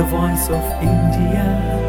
the voice of India.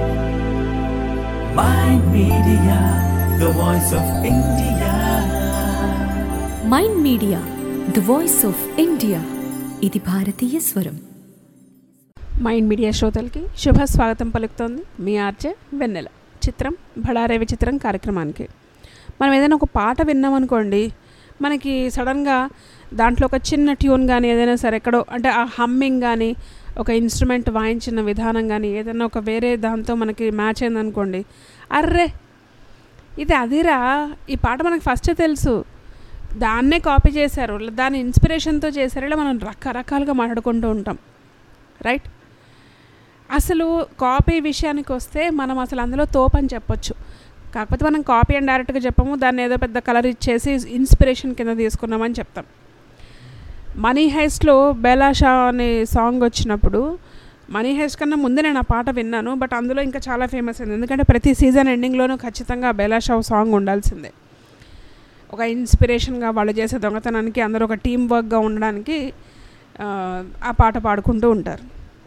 Mind Media, the voice of India. Mind Media the voice of India ఇది భారతీయ స్వరం mind media శ్రోతలకి శుభ స్వాగతం పలుకుతోంది మీ ఆర్జే వెన్నెల చిత్రం బడారే విచిత్రం కార్యక్రమానికి మనం ఏదైనా ఒక పాట విన్నామనుకోండి మనకి సడన్గా దాంట్లో ఒక చిన్న ట్యూన్ కానీ ఏదైనా సరే ఎక్కడో అంటే ఆ హమ్మింగ్ కానీ ఒక ఇన్స్ట్రుమెంట్ వాయించిన విధానం కానీ ఏదైనా ఒక వేరే దాంతో మనకి మ్యాచ్ అయిందనుకోండి అర్రే ఇది అదిరా ఈ పాట మనకు ఫస్ట్ తెలుసు దాన్నే కాపీ చేశారు దాని ఇన్స్పిరేషన్తో చేశారు ఇలా మనం రకరకాలుగా మాట్లాడుకుంటూ ఉంటాం రైట్ అసలు కాపీ విషయానికి వస్తే మనం అసలు అందులో తోపని చెప్పొచ్చు కాకపోతే మనం కాపీ అని డైరెక్ట్గా చెప్పము దాన్ని ఏదో పెద్ద కలర్ ఇచ్చేసి ఇన్స్పిరేషన్ కింద తీసుకున్నామని చెప్తాం మనీ హైస్ట్లో బెలాషా అనే సాంగ్ వచ్చినప్పుడు మనీ హైస్ట్ కన్నా ముందే నేను ఆ పాట విన్నాను బట్ అందులో ఇంకా చాలా ఫేమస్ అయింది ఎందుకంటే ప్రతి సీజన్ ఎండింగ్లోనూ ఖచ్చితంగా బెలాషా సాంగ్ ఉండాల్సిందే ఒక ఇన్స్పిరేషన్గా వాళ్ళు చేసే దొంగతనానికి అందరూ ఒక టీం వర్క్గా ఉండడానికి ఆ, ఆ పాట పాడుకుంటూ ఉంటారు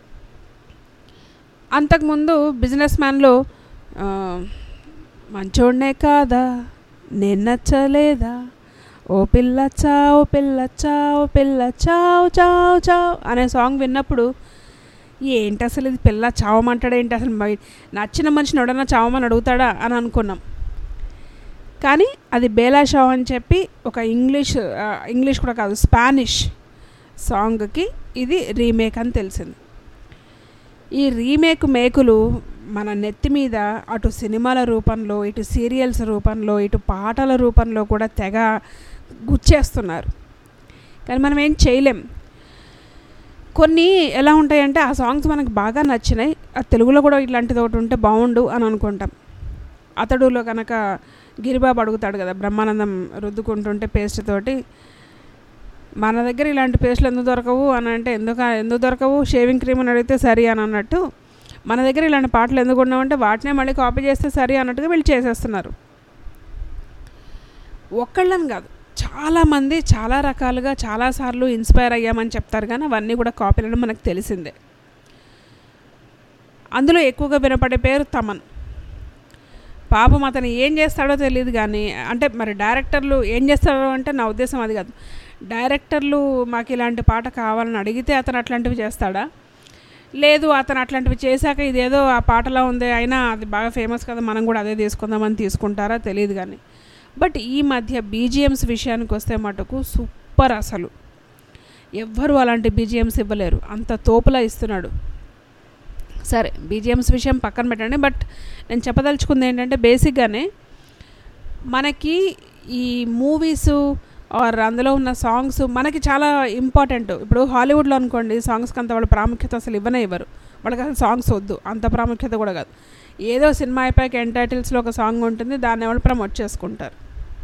అంతకుముందు బిజినెస్ మ్యాన్లో మంచోడ్నే కాదా నేను నచ్చలేదా ఓ పిల్ల చావు పిల్ల చావు పిల్ల చావు చావు చావు అనే సాంగ్ విన్నప్పుడు ఏంటి అసలు ఇది పిల్ల చావమంటాడా ఏంటి అసలు బయ- నచ్చిన మనిషిని ఎవడన్నా చావమని అడుగుతాడా అని అనుకున్నాం కానీ అది బేలా షావ్ అని చెప్పి ఒక ఇంగ్లీష్ ఆ, ఇంగ్లీష్ కూడా కాదు స్పానిష్ సాంగ్కి ఇది రీమేక్ అని తెలిసింది ఈ రీమేక్ మేకులు మన నెత్తి మీద అటు సినిమాల రూపంలో ఇటు సీరియల్స్ రూపంలో ఇటు పాటల రూపంలో కూడా తెగ గుచ్చేస్తున్నారు కానీ మనం ఏం చేయలేం కొన్ని ఎలా ఉంటాయంటే ఆ సాంగ్స్ మనకు బాగా నచ్చినాయి ఆ తెలుగులో కూడా ఇట్లాంటిది ఒకటి ఉంటే బాగుండు అని అనుకుంటాం అతడులో కనుక గిరిబాబు అడుగుతాడు కదా బ్రహ్మానందం రుద్దుకుంటుంటే పేస్ట్ తోటి మన దగ్గర ఇలాంటి పేస్ట్లు ఎందుకు దొరకవు అని అంటే ఎందుకు ఎందుకు దొరకవు షేవింగ్ క్రీమ్ అని అడిగితే సరి అని అన్నట్టు మన దగ్గర ఇలాంటి పాటలు ఎందుకు ఉన్నామంటే వాటినే మళ్ళీ కాపీ చేస్తే సరి అన్నట్టుగా వీళ్ళు చేసేస్తున్నారు ఒక్కళ్ళని కాదు చాలామంది చాలా రకాలుగా చాలాసార్లు ఇన్స్పైర్ అయ్యామని చెప్తారు కానీ అవన్నీ కూడా కాపీలను మనకు తెలిసిందే అందులో ఎక్కువగా వినపడే పేరు తమన్ పాపం అతను ఏం చేస్తాడో తెలియదు కానీ అంటే మరి డైరెక్టర్లు ఏం చేస్తాడో అంటే నా ఉద్దేశం అది కాదు డైరెక్టర్లు మాకు ఇలాంటి పాట కావాలని అడిగితే అతను అట్లాంటివి చేస్తాడా లేదు అతను అట్లాంటివి చేశాక ఇదేదో ఆ పాటలా ఉంది అయినా అది బాగా ఫేమస్ కదా మనం కూడా అదే తీసుకుందామని తీసుకుంటారా తెలియదు కానీ బట్ ఈ మధ్య బీజిఎమ్స్ విషయానికి వస్తే మటుకు సూపర్ అసలు ఎవ్వరు అలాంటి బీజిఎమ్స్ ఇవ్వలేరు అంత తోపులా ఇస్తున్నాడు సరే బీజిఎమ్స్ విషయం పక్కన పెట్టండి బట్ నేను చెప్పదలుచుకుంది ఏంటంటే బేసిక్గానే మనకి ఈ మూవీస్ ఆర్ అందులో ఉన్న సాంగ్స్ మనకి చాలా ఇంపార్టెంట్ ఇప్పుడు హాలీవుడ్లో అనుకోండి సాంగ్స్కి అంత వాళ్ళ ప్రాముఖ్యత అసలు ఇవ్వనే ఇవ్వరు వాళ్ళకి అసలు సాంగ్స్ వద్దు అంత ప్రాముఖ్యత కూడా కాదు ఏదో సినిమా అయిపోయాక ఎండ్ టైటిల్స్లో ఒక సాంగ్ ఉంటుంది దాన్ని వాళ్ళు ప్రమోట్ చేసుకుంటారు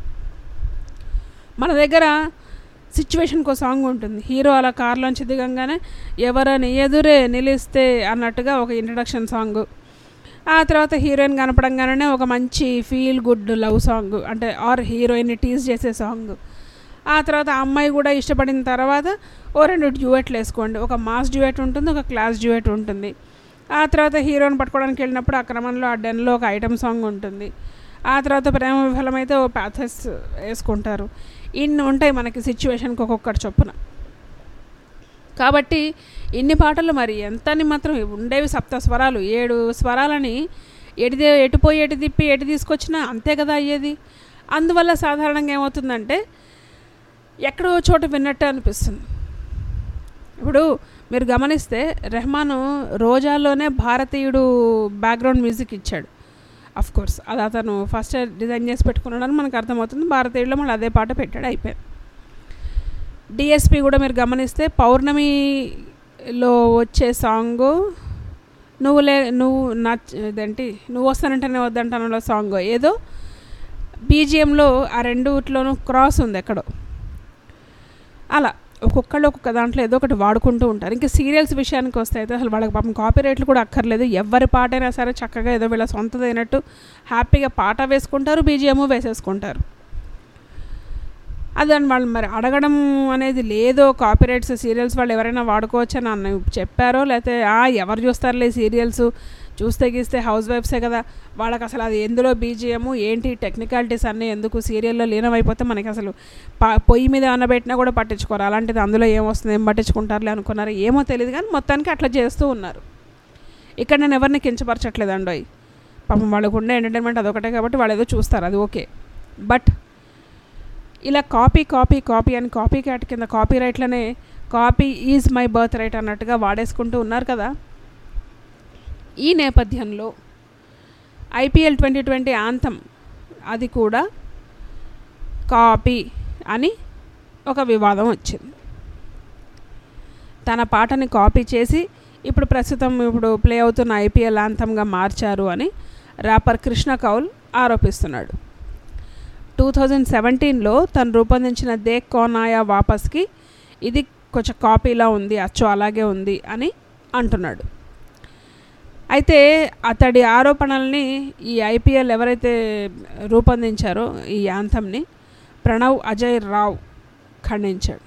మన దగ్గర సిచ్యువేషన్కి ఒక సాంగ్ ఉంటుంది హీరో అలా కార్లోంచి దిగంగానే ఎవరని ఎదురే నిలిస్తే అన్నట్టుగా ఒక ఇంట్రడక్షన్ సాంగ్ ఆ తర్వాత హీరోయిన్ కనపడంగానే ఒక మంచి ఫీల్ గుడ్ లవ్ సాంగ్ అంటే ఆర్ హీరోయిన్ని టీజ్ చేసే సాంగ్ ఆ తర్వాత ఆ అమ్మాయి కూడా ఇష్టపడిన తర్వాత ఓ రెండు డ్యూయెట్లు వేసుకోండి ఒక మాస్ డ్యూయెట్ ఉంటుంది ఒక క్లాస్ డ్యూయెట్ ఉంటుంది ఆ తర్వాత హీరోని పట్టుకోవడానికి వెళ్ళినప్పుడు ఆ క్రమంలో ఆ డెన్లో ఒక ఐటమ్ సాంగ్ ఉంటుంది ఆ తర్వాత ప్రేమ విఫలమైతే ఓ ప్యాథస్ వేసుకుంటారు ఇన్ని ఉంటాయి మనకి సిచ్యువేషన్కి ఒక్కొక్కటి చొప్పున కాబట్టి ఇన్ని పాటలు మరి ఎంతని మాత్రం ఉండేవి సప్త స్వరాలు ఏడు స్వరాలని ఎటు ఎటు పోయి ఎటు తిప్పి ఎటు తీసుకొచ్చినా అంతే కదా అయ్యేది అందువల్ల సాధారణంగా ఏమవుతుందంటే ఎక్కడో చోట విన్నట్టు అనిపిస్తుంది ఇప్పుడు మీరు గమనిస్తే రెహమాను రోజాల్లోనే భారతీయుడు బ్యాక్గ్రౌండ్ మ్యూజిక్ ఇచ్చాడు అఫ్ కోర్స్ అది అతను ఫస్ట్ డిజైన్ చేసి పెట్టుకున్నాడని మనకు అర్థమవుతుంది భారతీయుడిలో మళ్ళీ అదే పాట పెట్టాడు అయిపోయింది డిఎస్పి కూడా మీరు గమనిస్తే పౌర్ణమిలో వచ్చే సాంగ్ నువ్వు లే నువ్వు నచ్ ఇదేంటి నువ్వు వస్తానంటేనే వద్దంటానులో సాంగ్ ఏదో బీజిఎంలో ఆ రెండుట్లోనూ క్రాస్ ఉంది ఎక్కడో అలా ఒక్కొక్కళ్ళు ఒక్కొక్క దాంట్లో ఏదో ఒకటి వాడుకుంటూ ఉంటారు ఇంకా సీరియల్స్ విషయానికి వస్తే అయితే అసలు వాళ్ళకి పాపం కాపీ రేట్లు కూడా అక్కర్లేదు ఎవరి పాట అయినా సరే చక్కగా ఏదో వీళ్ళ సొంతదైనట్టు హ్యాపీగా పాట వేసుకుంటారు బీజిఎం వేసేసుకుంటారు అది దాన్ని వాళ్ళు మరి అడగడం అనేది లేదో కాపీరైట్స్ సీరియల్స్ వాళ్ళు ఎవరైనా వాడుకోవచ్చు అని అన్న చెప్పారో లేకపోతే "ఆ, ఎవరు చూస్తారులే సీరియల్స్ చూస్తే గీస్తే హౌస్ వైఫ్సే కదా వాళ్ళకి అసలు అది ఎందులో బీజిఎము ఏంటి టెక్నికాలిటీస్ అన్నీ ఎందుకు సీరియల్లో లీనమైపోతే మనకి అసలు ప పొయ్యి మీద ఏమన్నా పెట్టినా కూడా పట్టించుకోరు అలాంటిది అందులో ఏమొస్తుంది ఏం పట్టించుకుంటారులే అనుకున్నారు ఏమో తెలియదు కానీ మొత్తానికి అట్లా చేస్తూ ఉన్నారు ఇక్కడ నేను ఎవరిని కించపరచట్లేదు అండోయ్ పాపం వాళ్ళకు ఉండే ఎంటర్టైన్మెంట్ అదొకటే కాబట్టి వాళ్ళు ఏదో చూస్తారు అది ఓకే బట్ ఇలా కాపీ కాపీ కాపీ అని కాపీ క్యాట్ కింద కాపీ రైట్లనే copy is my birthright అన్నట్టుగా వాడేసుకుంటూ ఉన్నారు కదా ఈ నేపథ్యంలో ఐపీఎల్ ట్వంటీ ట్వంటీ ఆంతం అది కూడా కాపీ అని ఒక వివాదం వచ్చింది తన పాటని కాపీ చేసి ఇప్పుడు ప్రస్తుతం ఇప్పుడు ప్లే అవుతున్న ఐపీఎల్ ఆంతంగా మార్చారు అని ర్యాపర్ కృష్ణ కౌల్ ఆరోపిస్తున్నాడు టూ థౌజండ్ సెవెంటీన్లో తను రూపొందించిన దేక్ కోనాయా వాపస్కి ఇది కొంచెం కాపీలా ఉంది అచ్చు అలాగే ఉంది అని అంటున్నాడు అయితే అతడి ఆరోపణల్ని ఈ ఐపీఎల్ ఎవరైతే రూపొందించారో ఈ యాంథమ్ని ప్రణవ్ అజయ్ రావ్ ఖండించాడు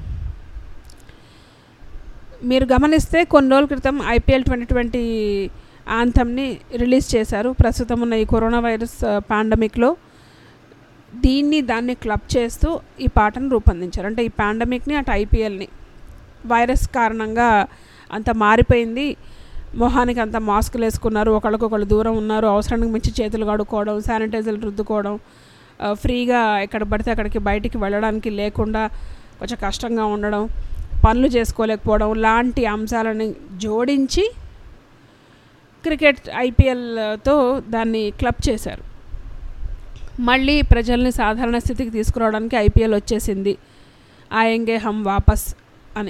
మీరు గమనిస్తే కొన్ని రోజుల క్రితం ఐపీఎల్ ట్వంటీ ట్వంటీ ఆంథమ్ని రిలీజ్ చేశారు ప్రస్తుతం ఉన్న ఈ కరోనా వైరస్ పాండమిక్లో దీన్ని దాన్ని క్లబ్ చేస్తూ ఈ పాటను రూపొందించారు అంటే ఈ పాండమిక్ని అటు ఐపీఎల్ని వైరస్ కారణంగా అంత మారిపోయింది మొహానికి అంత మాస్కులు వేసుకున్నారు ఒకళ్ళకొకళ్ళు దూరం ఉన్నారు అవసరానికి మించి చేతులు కడుక్కోవడం శానిటైజర్లు రుద్దుకోవడం ఆ, ఫ్రీగా ఎక్కడ పడితే అక్కడికి బయటికి వెళ్ళడానికి లేకుండా కొంచెం కష్టంగా ఉండడం పనులు చేసుకోలేకపోవడం లాంటి అంశాలని జోడించి క్రికెట్ ఐపీఎల్తో దాన్ని క్లబ్ చేశారు మళ్ళీ ప్రజల్ని సాధారణ స్థితికి తీసుకురావడానికి ఐపీఎల్ వచ్చేసింది ఆయంగే హమ్ వాపస్ అని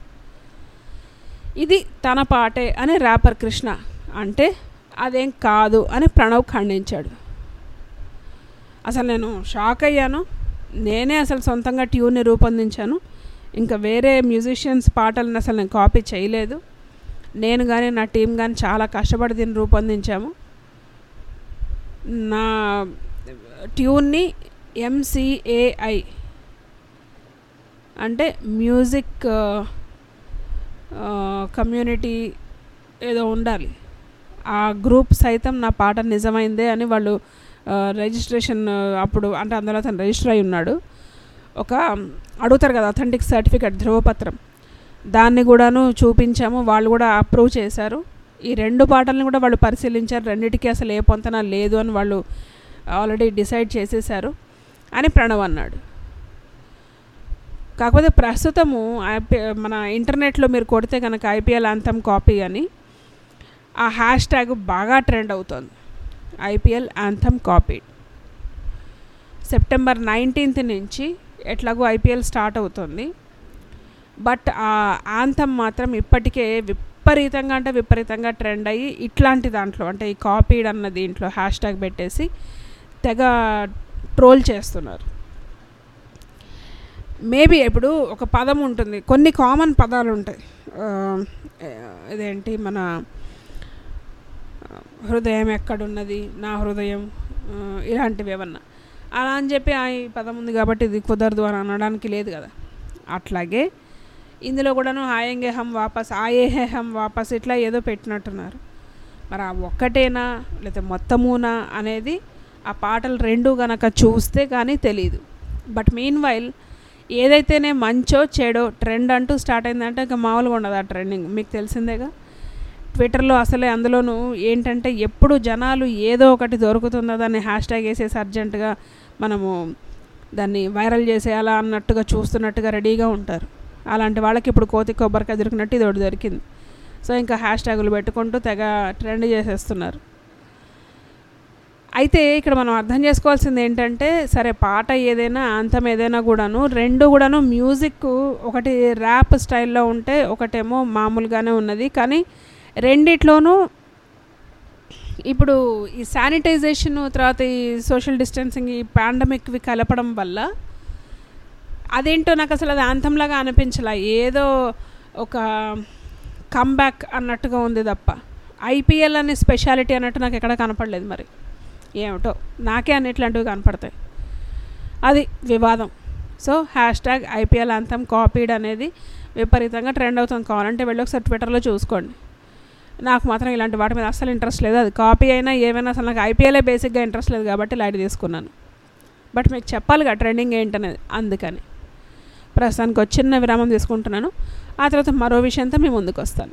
ఇది తన పాటే అని ర్యాపర్ కృష్ణ అంటే అదేం కాదు అని ప్రణవ్ ఖండించాడు అసలు నేను షాక్ అయ్యాను నేనే అసలు సొంతంగా ట్యూన్ని రూపొందించాను ఇంకా వేరే మ్యూజిషియన్స్ పాటలను అసలు నేను కాపీ చేయలేదు నేను కానీ నా టీం కానీ చాలా కష్టపడి దీన్ని రూపొందించాము నా ట్యూన్ని ఎంసీఏఐ అంటే మ్యూజిక్ కమ్యూనిటీ ఏదో ఉండాలి ఆ గ్రూప్ సైతం నా పాట నిజమైందే అని వాళ్ళు రిజిస్ట్రేషన్ అప్పుడు అంటే అందులో అతను రిజిస్టర్ అయి ఉన్నాడు ఒక అడుగుతారు కదా అథెంటిక్ సర్టిఫికేట్ ధృవపత్రం దాన్ని కూడాను చూపించాము వాళ్ళు కూడా అప్రూవ్ చేశారు ఈ రెండు పాటలను కూడా వాళ్ళు పరిశీలించారు రెండింటికి అసలు ఏ పొంతన లేదు అని వాళ్ళు ఆల్రెడీ డిసైడ్ చేసేసారు అని ప్రణవ్ అన్నాడు కాకపోతే ప్రస్తుతము ఐపీ మన ఇంటర్నెట్లో మీరు కొడితే కనుక ఐపీఎల్ అంతం కాపీ అని ఆ హ్యాష్ ట్యాగ్ బాగా ట్రెండ్ అవుతుంది IPL anthem copy September nineteenth నుంచి ఎట్లాగో ఐపీఎల్ స్టార్ట్ అవుతుంది బట్ ఆ యాంథమ్ మాత్రం ఇప్పటికే విపరీతంగా అంటే విపరీతంగా ట్రెండ్ అయ్యి ఇట్లాంటి దాంట్లో అంటే ఈ కాపీడ్ అన్న దీంట్లో హ్యాష్ ట్యాగ్ పెట్టేసి తెగ ట్రోల్ చేస్తున్నారు మేబీ ఇప్పుడు ఒక పదం ఉంటుంది కొన్ని కామన్ పదాలు ఉంటాయి ఆ, ఇదేంటి మన హృదయం ఎక్కడున్నది నా హృదయం ఆ, ఇలాంటివి ఏమన్నా అలా అని చెప్పి ఆ ఈ పదం ఉంది కాబట్టి ఇది కుదరదు అని అనడానికి లేదు కదా అట్లాగే ఇందులో కూడాను ఆయంగే హం వాపస్ ఆయే హే హం వాపస్ ఇట్లా ఏదో పెట్టినట్టున్నారు మరి ఆ ఒక్కటేనా లేకపోతే మొత్తమునా అనేది ఆ పాటలు రెండు గనక చూస్తే కానీ తెలియదు బట్ మీన్ వైల్ ఏదైతేనే మంచో చెడో ట్రెండ్ అంటూ స్టార్ట్ అయిందంటే ఇంకా మామూలుగా ఉండదు ఆ ట్రెండింగ్ మీకు తెలిసిందేగా ట్విట్టర్లో అసలే అందులోనూ ఏంటంటే ఎప్పుడు జనాలు ఏదో ఒకటి దొరుకుతుందో దాన్ని హ్యాష్ ట్యాగ్ వేసేసి అర్జెంటుగా మనము దాన్ని వైరల్ చేసేయాలా అన్నట్టుగా చూస్తున్నట్టుగా రెడీగా ఉంటారు అలాంటి వాళ్ళకి ఇప్పుడు కోతి కొబ్బరికాయ దొరికినట్టు ఇది ఒకటి దొరికింది సో ఇంకా హ్యాష్ ట్యాగులు పెట్టుకుంటూ తెగ ట్రెండ్ చేసేస్తున్నారు అయితే ఇక్కడ మనం అర్థం చేసుకోవాల్సింది ఏంటంటే సరే పాట ఏదైనా అంతం ఏదైనా కూడాను రెండు కూడాను మ్యూజిక్ ఒకటి ర్యాప్ స్టైల్లో ఉంటే ఒకటేమో మామూలుగానే ఉన్నది కానీ రెండిట్లోనూ ఇప్పుడు ఈ శానిటైజేషన్ తర్వాత ఈ సోషల్ డిస్టెన్సింగ్ ఈ పాండమిక్వి కలపడం వల్ల అదేంటో నాకు అసలు అది అంతంలాగా అనిపించలే ఏదో ఒక కమ్బ్యాక్ అన్నట్టుగా ఉంది తప్ప ఐపీఎల్ అనే స్పెషాలిటీ అన్నట్టు నాకు ఎక్కడ కనపడలేదు మరి ఏమిటో నాకే అన్నిట్లాంటివి కనపడతాయి అది వివాదం so hashtag IPL anthem copied అనేది విపరీతంగా ట్రెండ్ అవుతుంది కావాలంటే వెళ్ళి ఒకసారి ట్విట్టర్లో చూసుకోండి నాకు మాత్రం ఇలాంటి వాటి మీద అస్సలు ఇంట్రెస్ట్ లేదు అది కాపీ అయినా ఏమైనా అసలు నాకు ఐపీఎలే బేసిక్గా ఇంట్రెస్ట్ లేదు కాబట్టి లైట్ తీసుకున్నాను బట్ మీకు చెప్పాలిగా ట్రెండింగ్ ఏంటనేది అందుకని ప్రస్తుతానికి ఒక చిన్న విరామం తీసుకుంటున్నాను ఆ తర్వాత మరో విషయంతో మీ ముందుకు వస్తాను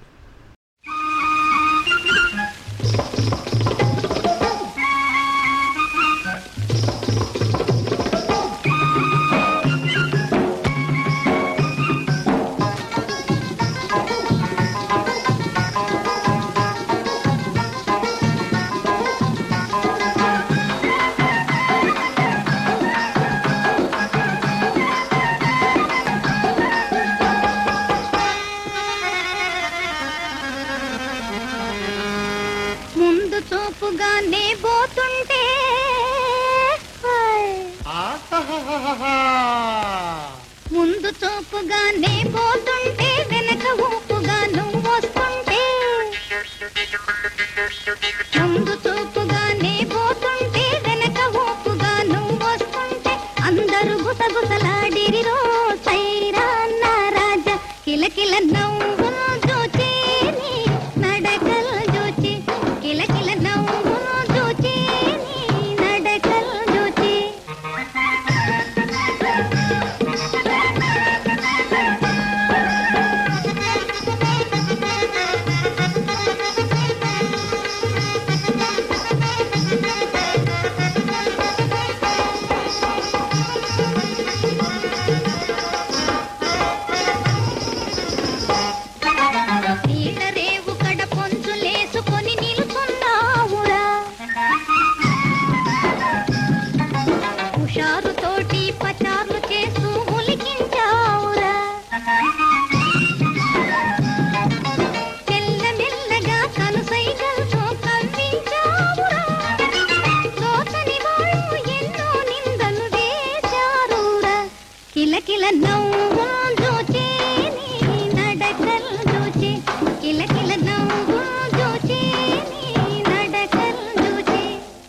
ముందు చూపుగానే పోతుంటే హాయ్. ముందు చూపుగానే పోతుంటే వెనక ఊపుగా నువ్వు వస్తుంటే ముందు చూపుగానే పోతుంటే వెనక ఊపుగా నువ్వు వస్తుంటే అందరూ గుసగుసలాడిరిరో సైరా నా రాజా కిలకిల నవ్వు చూచి నీ నడకలు చూచి కిలకిల నవ్వు చూచి నీ నడకలు చూచి నీట రేవు కడ పొంచులేసుకొని నిలుచున్నావురా హుషారు తోటి పచార్లు చేస్తూ ఉలికించావురా మెల్లమెల్లగా కనుసైగలతో కవ్వించావురా తోచని వాళ్ళు ఎన్నో నిందలు వేశారురా కిలకిల నవ్వు చూచి నీ నడకలు చూచి కిలకిల నవ్వు చూచి నీ నడకలు చూచి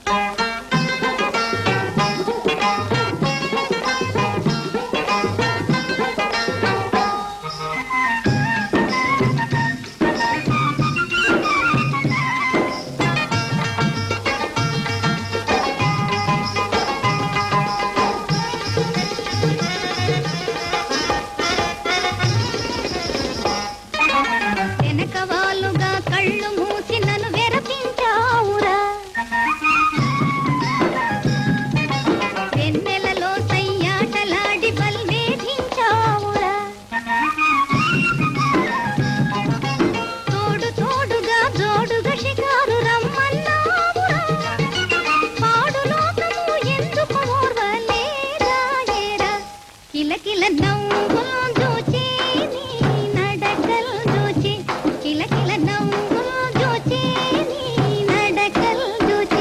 వెనక వాళ్ళుగా కళ్ళు మూసి నన్ను వెరపించావురా వెన్నెలలో సయ్యాటలాడి బల్వేధించావురా తోడు తోడుగా జోడుగా షికారు రమ్మన్నావురా పాడు లోకము ఎందుకు ఓర్వలేరా ఏరా కిలకిల నవ్వు చూచి నీ నడకలు చూచి కిలకిల నవ్వు చూచి నీ నడకలు చూచి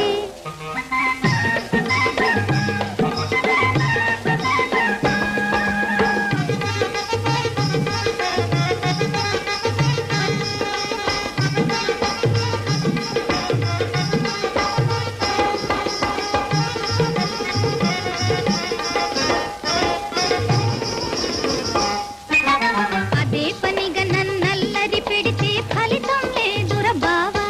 అదే పనిగా నన్నల్లరి పెడితే ఫలితం లేదుర బావా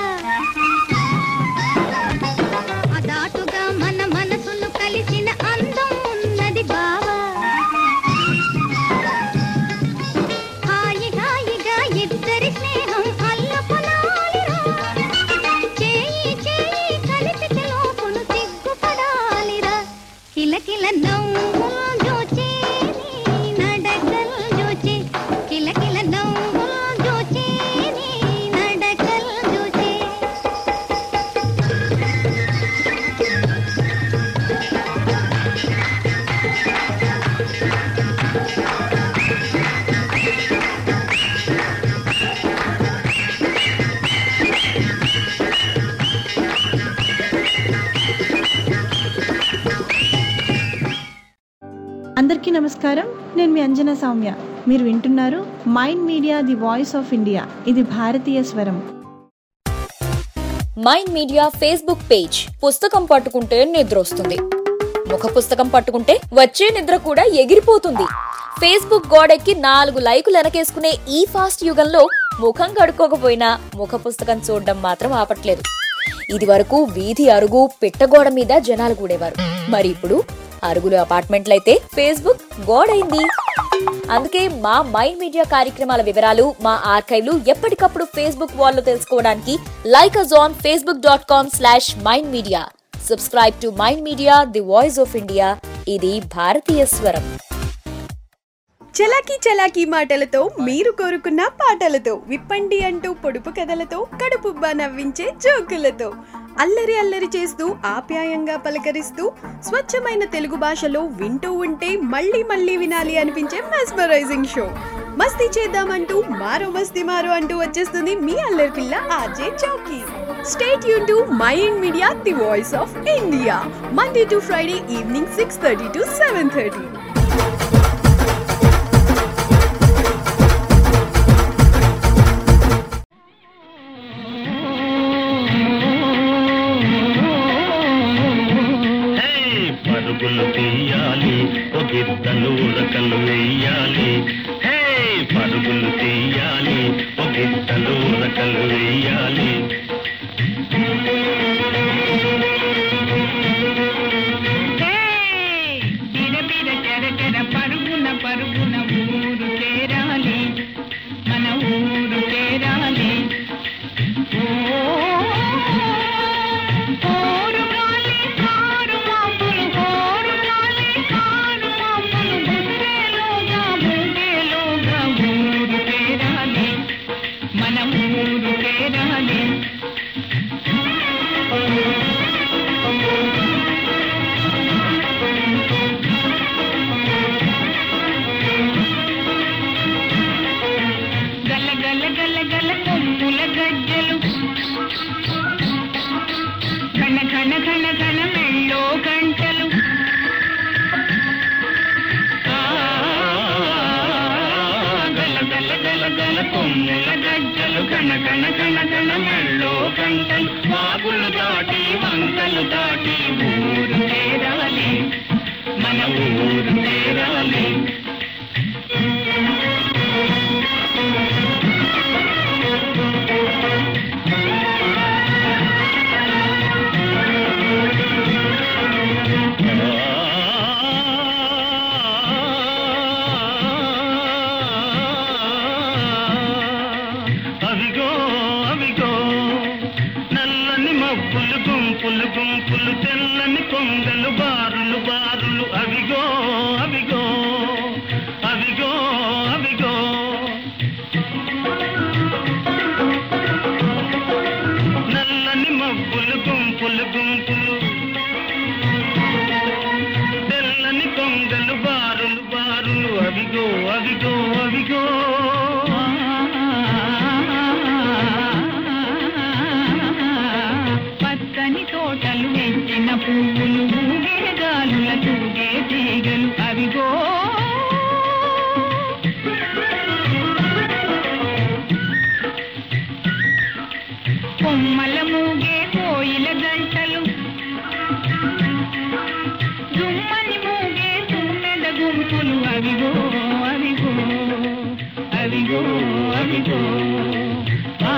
అదాటుగా మన మనసులు కలిసిన అందం ఉన్నది బావా హాయి హాయిగా ఇద్దరి స్నేహం అల్లుకునాలిరా చేయి చేయి కలిపితే లోపులు సిగ్గుపడాలిరా కిలకిల నవ్వు చూచి నీ నడకలు చూచి కిలకిల నవ్వు చూచి నీ నడకలు చూచి అందరికీ నమస్కారం నేను మీ అంజనా సౌమ్య మీరు వింటున్నారు Mind media the voice of India ఇది భారతీయ స్వరం మైండ్ మీడియా ఫేస్బుక్ పేజ్ పుస్తకం పట్టుకుంటే నిద్రొస్తుంది ముఖ పుస్తకం పట్టుకుంటే వచ్చే నిద్ర కూడా ఎగిరిపోతుంది ఫేస్బుక్ గోడెక్కి నాలుగు లైకులు వెనకేసుకునే ఈ ఫాస్ట్ యుగంలో ముఖం కడుక్కోకపోయినా ముఖ పుస్తకం చూడడం మాత్రం ఆపట్లేదు ఇది వరకు వీధి అరుగు పిట్టగోడ మీద జనాలు కూడేవారు మరి ఇప్పుడు అరుగులు అపార్ట్మెంట్లయితే ఫేస్బుక్ గోడైంది అందుకే మా మైండ్ మీడియా కార్యక్రమాల వివరాలు మా ఆర్కైవ్లు ఎప్పటికప్పుడు ఫేస్బుక్ వాల్లో తెలుసుకోవడానికి like us on Facebook dot com slash mind media subscribe to mind media the voice of India ఇది భారతీయ స్వరం చలాకీ చలాకీ మాటలతో మీరు కోరుకున్న పాటలతో విప్పండి అంటూ పొడుపు కథలతో కడుపుబ్బా నవ్వించే జోకులతో అల్లరి అల్లరి చేస్తూ ఆప్యాయంగా పలకరిస్తూ స్వచ్ఛమైన తెలుగు భాషలో వింటూ ఉంటే మళ్ళీ మళ్ళీ వినాలి అనిపించే మెస్మరైజింగ్ షో మస్తీ చేద్దామంటూ మారో మస్తీ మారో అంటూ వచ్చేస్తుంది మీ అల్లరి పిల్ల ఆర్జే చౌకీ స్టేట్ యూన్ to my ఇండ్ Media the voice of India Monday to Friday evening six thirty to seven thirty hey, పరుగులు తీయాలి ఒకిద్దలు రకలు వేయాలి హే పరుగులు తీయాలి ఒకిద్దలు రకలు వేయాలి పరుగున పరుగున ఊరు చేరాలి మన ఊరు చేరాలి ఓరు గాలి కారు మాపులు ఓరు గాలి కారు మాపులు గుండెలోగా గుండెలోగా ఊరు చేరాలి మన ఊరు చేరాలి గల గల గల గల కొమ్ముల గజ్జలు ఘన ఘన ఘన ఘన మెళ్ళో గంటలు ఆ, గల గల గల గల కొమ్ముల గజ్జలు గణ గణ గణ గణ మెళ్ళో గంటలు వాగులు దాటి వంకలు దాటి ఊరు చేరాలి మన ఊరు చేరాలి అవిగో అవిగో నల్లని మబ్బులు గుంపులు గుంపులు తెల్లని కొంగలు బారులు బారులు అవిగో అవిగో అవిగో అవిగో నల్లని మబ్బులు గుంపులు గుంపులు తెల్లని కొంగలు బారులు బారులు అవిగో అవిగో అవిగో పచ్చని తోటలు వెచ్చిన పువ్వులు ఊగే గాలుల తూగే తీగలు అవిగో కొమ్మల మూగే కోయిల గంటలు జుమ్మని మూగే తుమ్మెద గుంపులు అవిగో అవిగో అవిగో అవిగో ఆ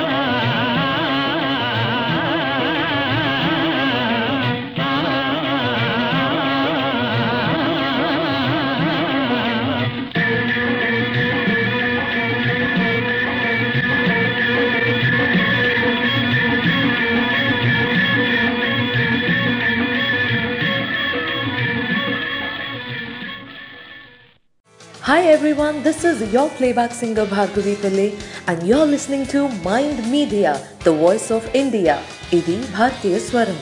Hi everyone, this is your playback singer Bhargavi Pillai and you're listening to Mind Media, the voice of India. ఇది భారతీయ స్వరం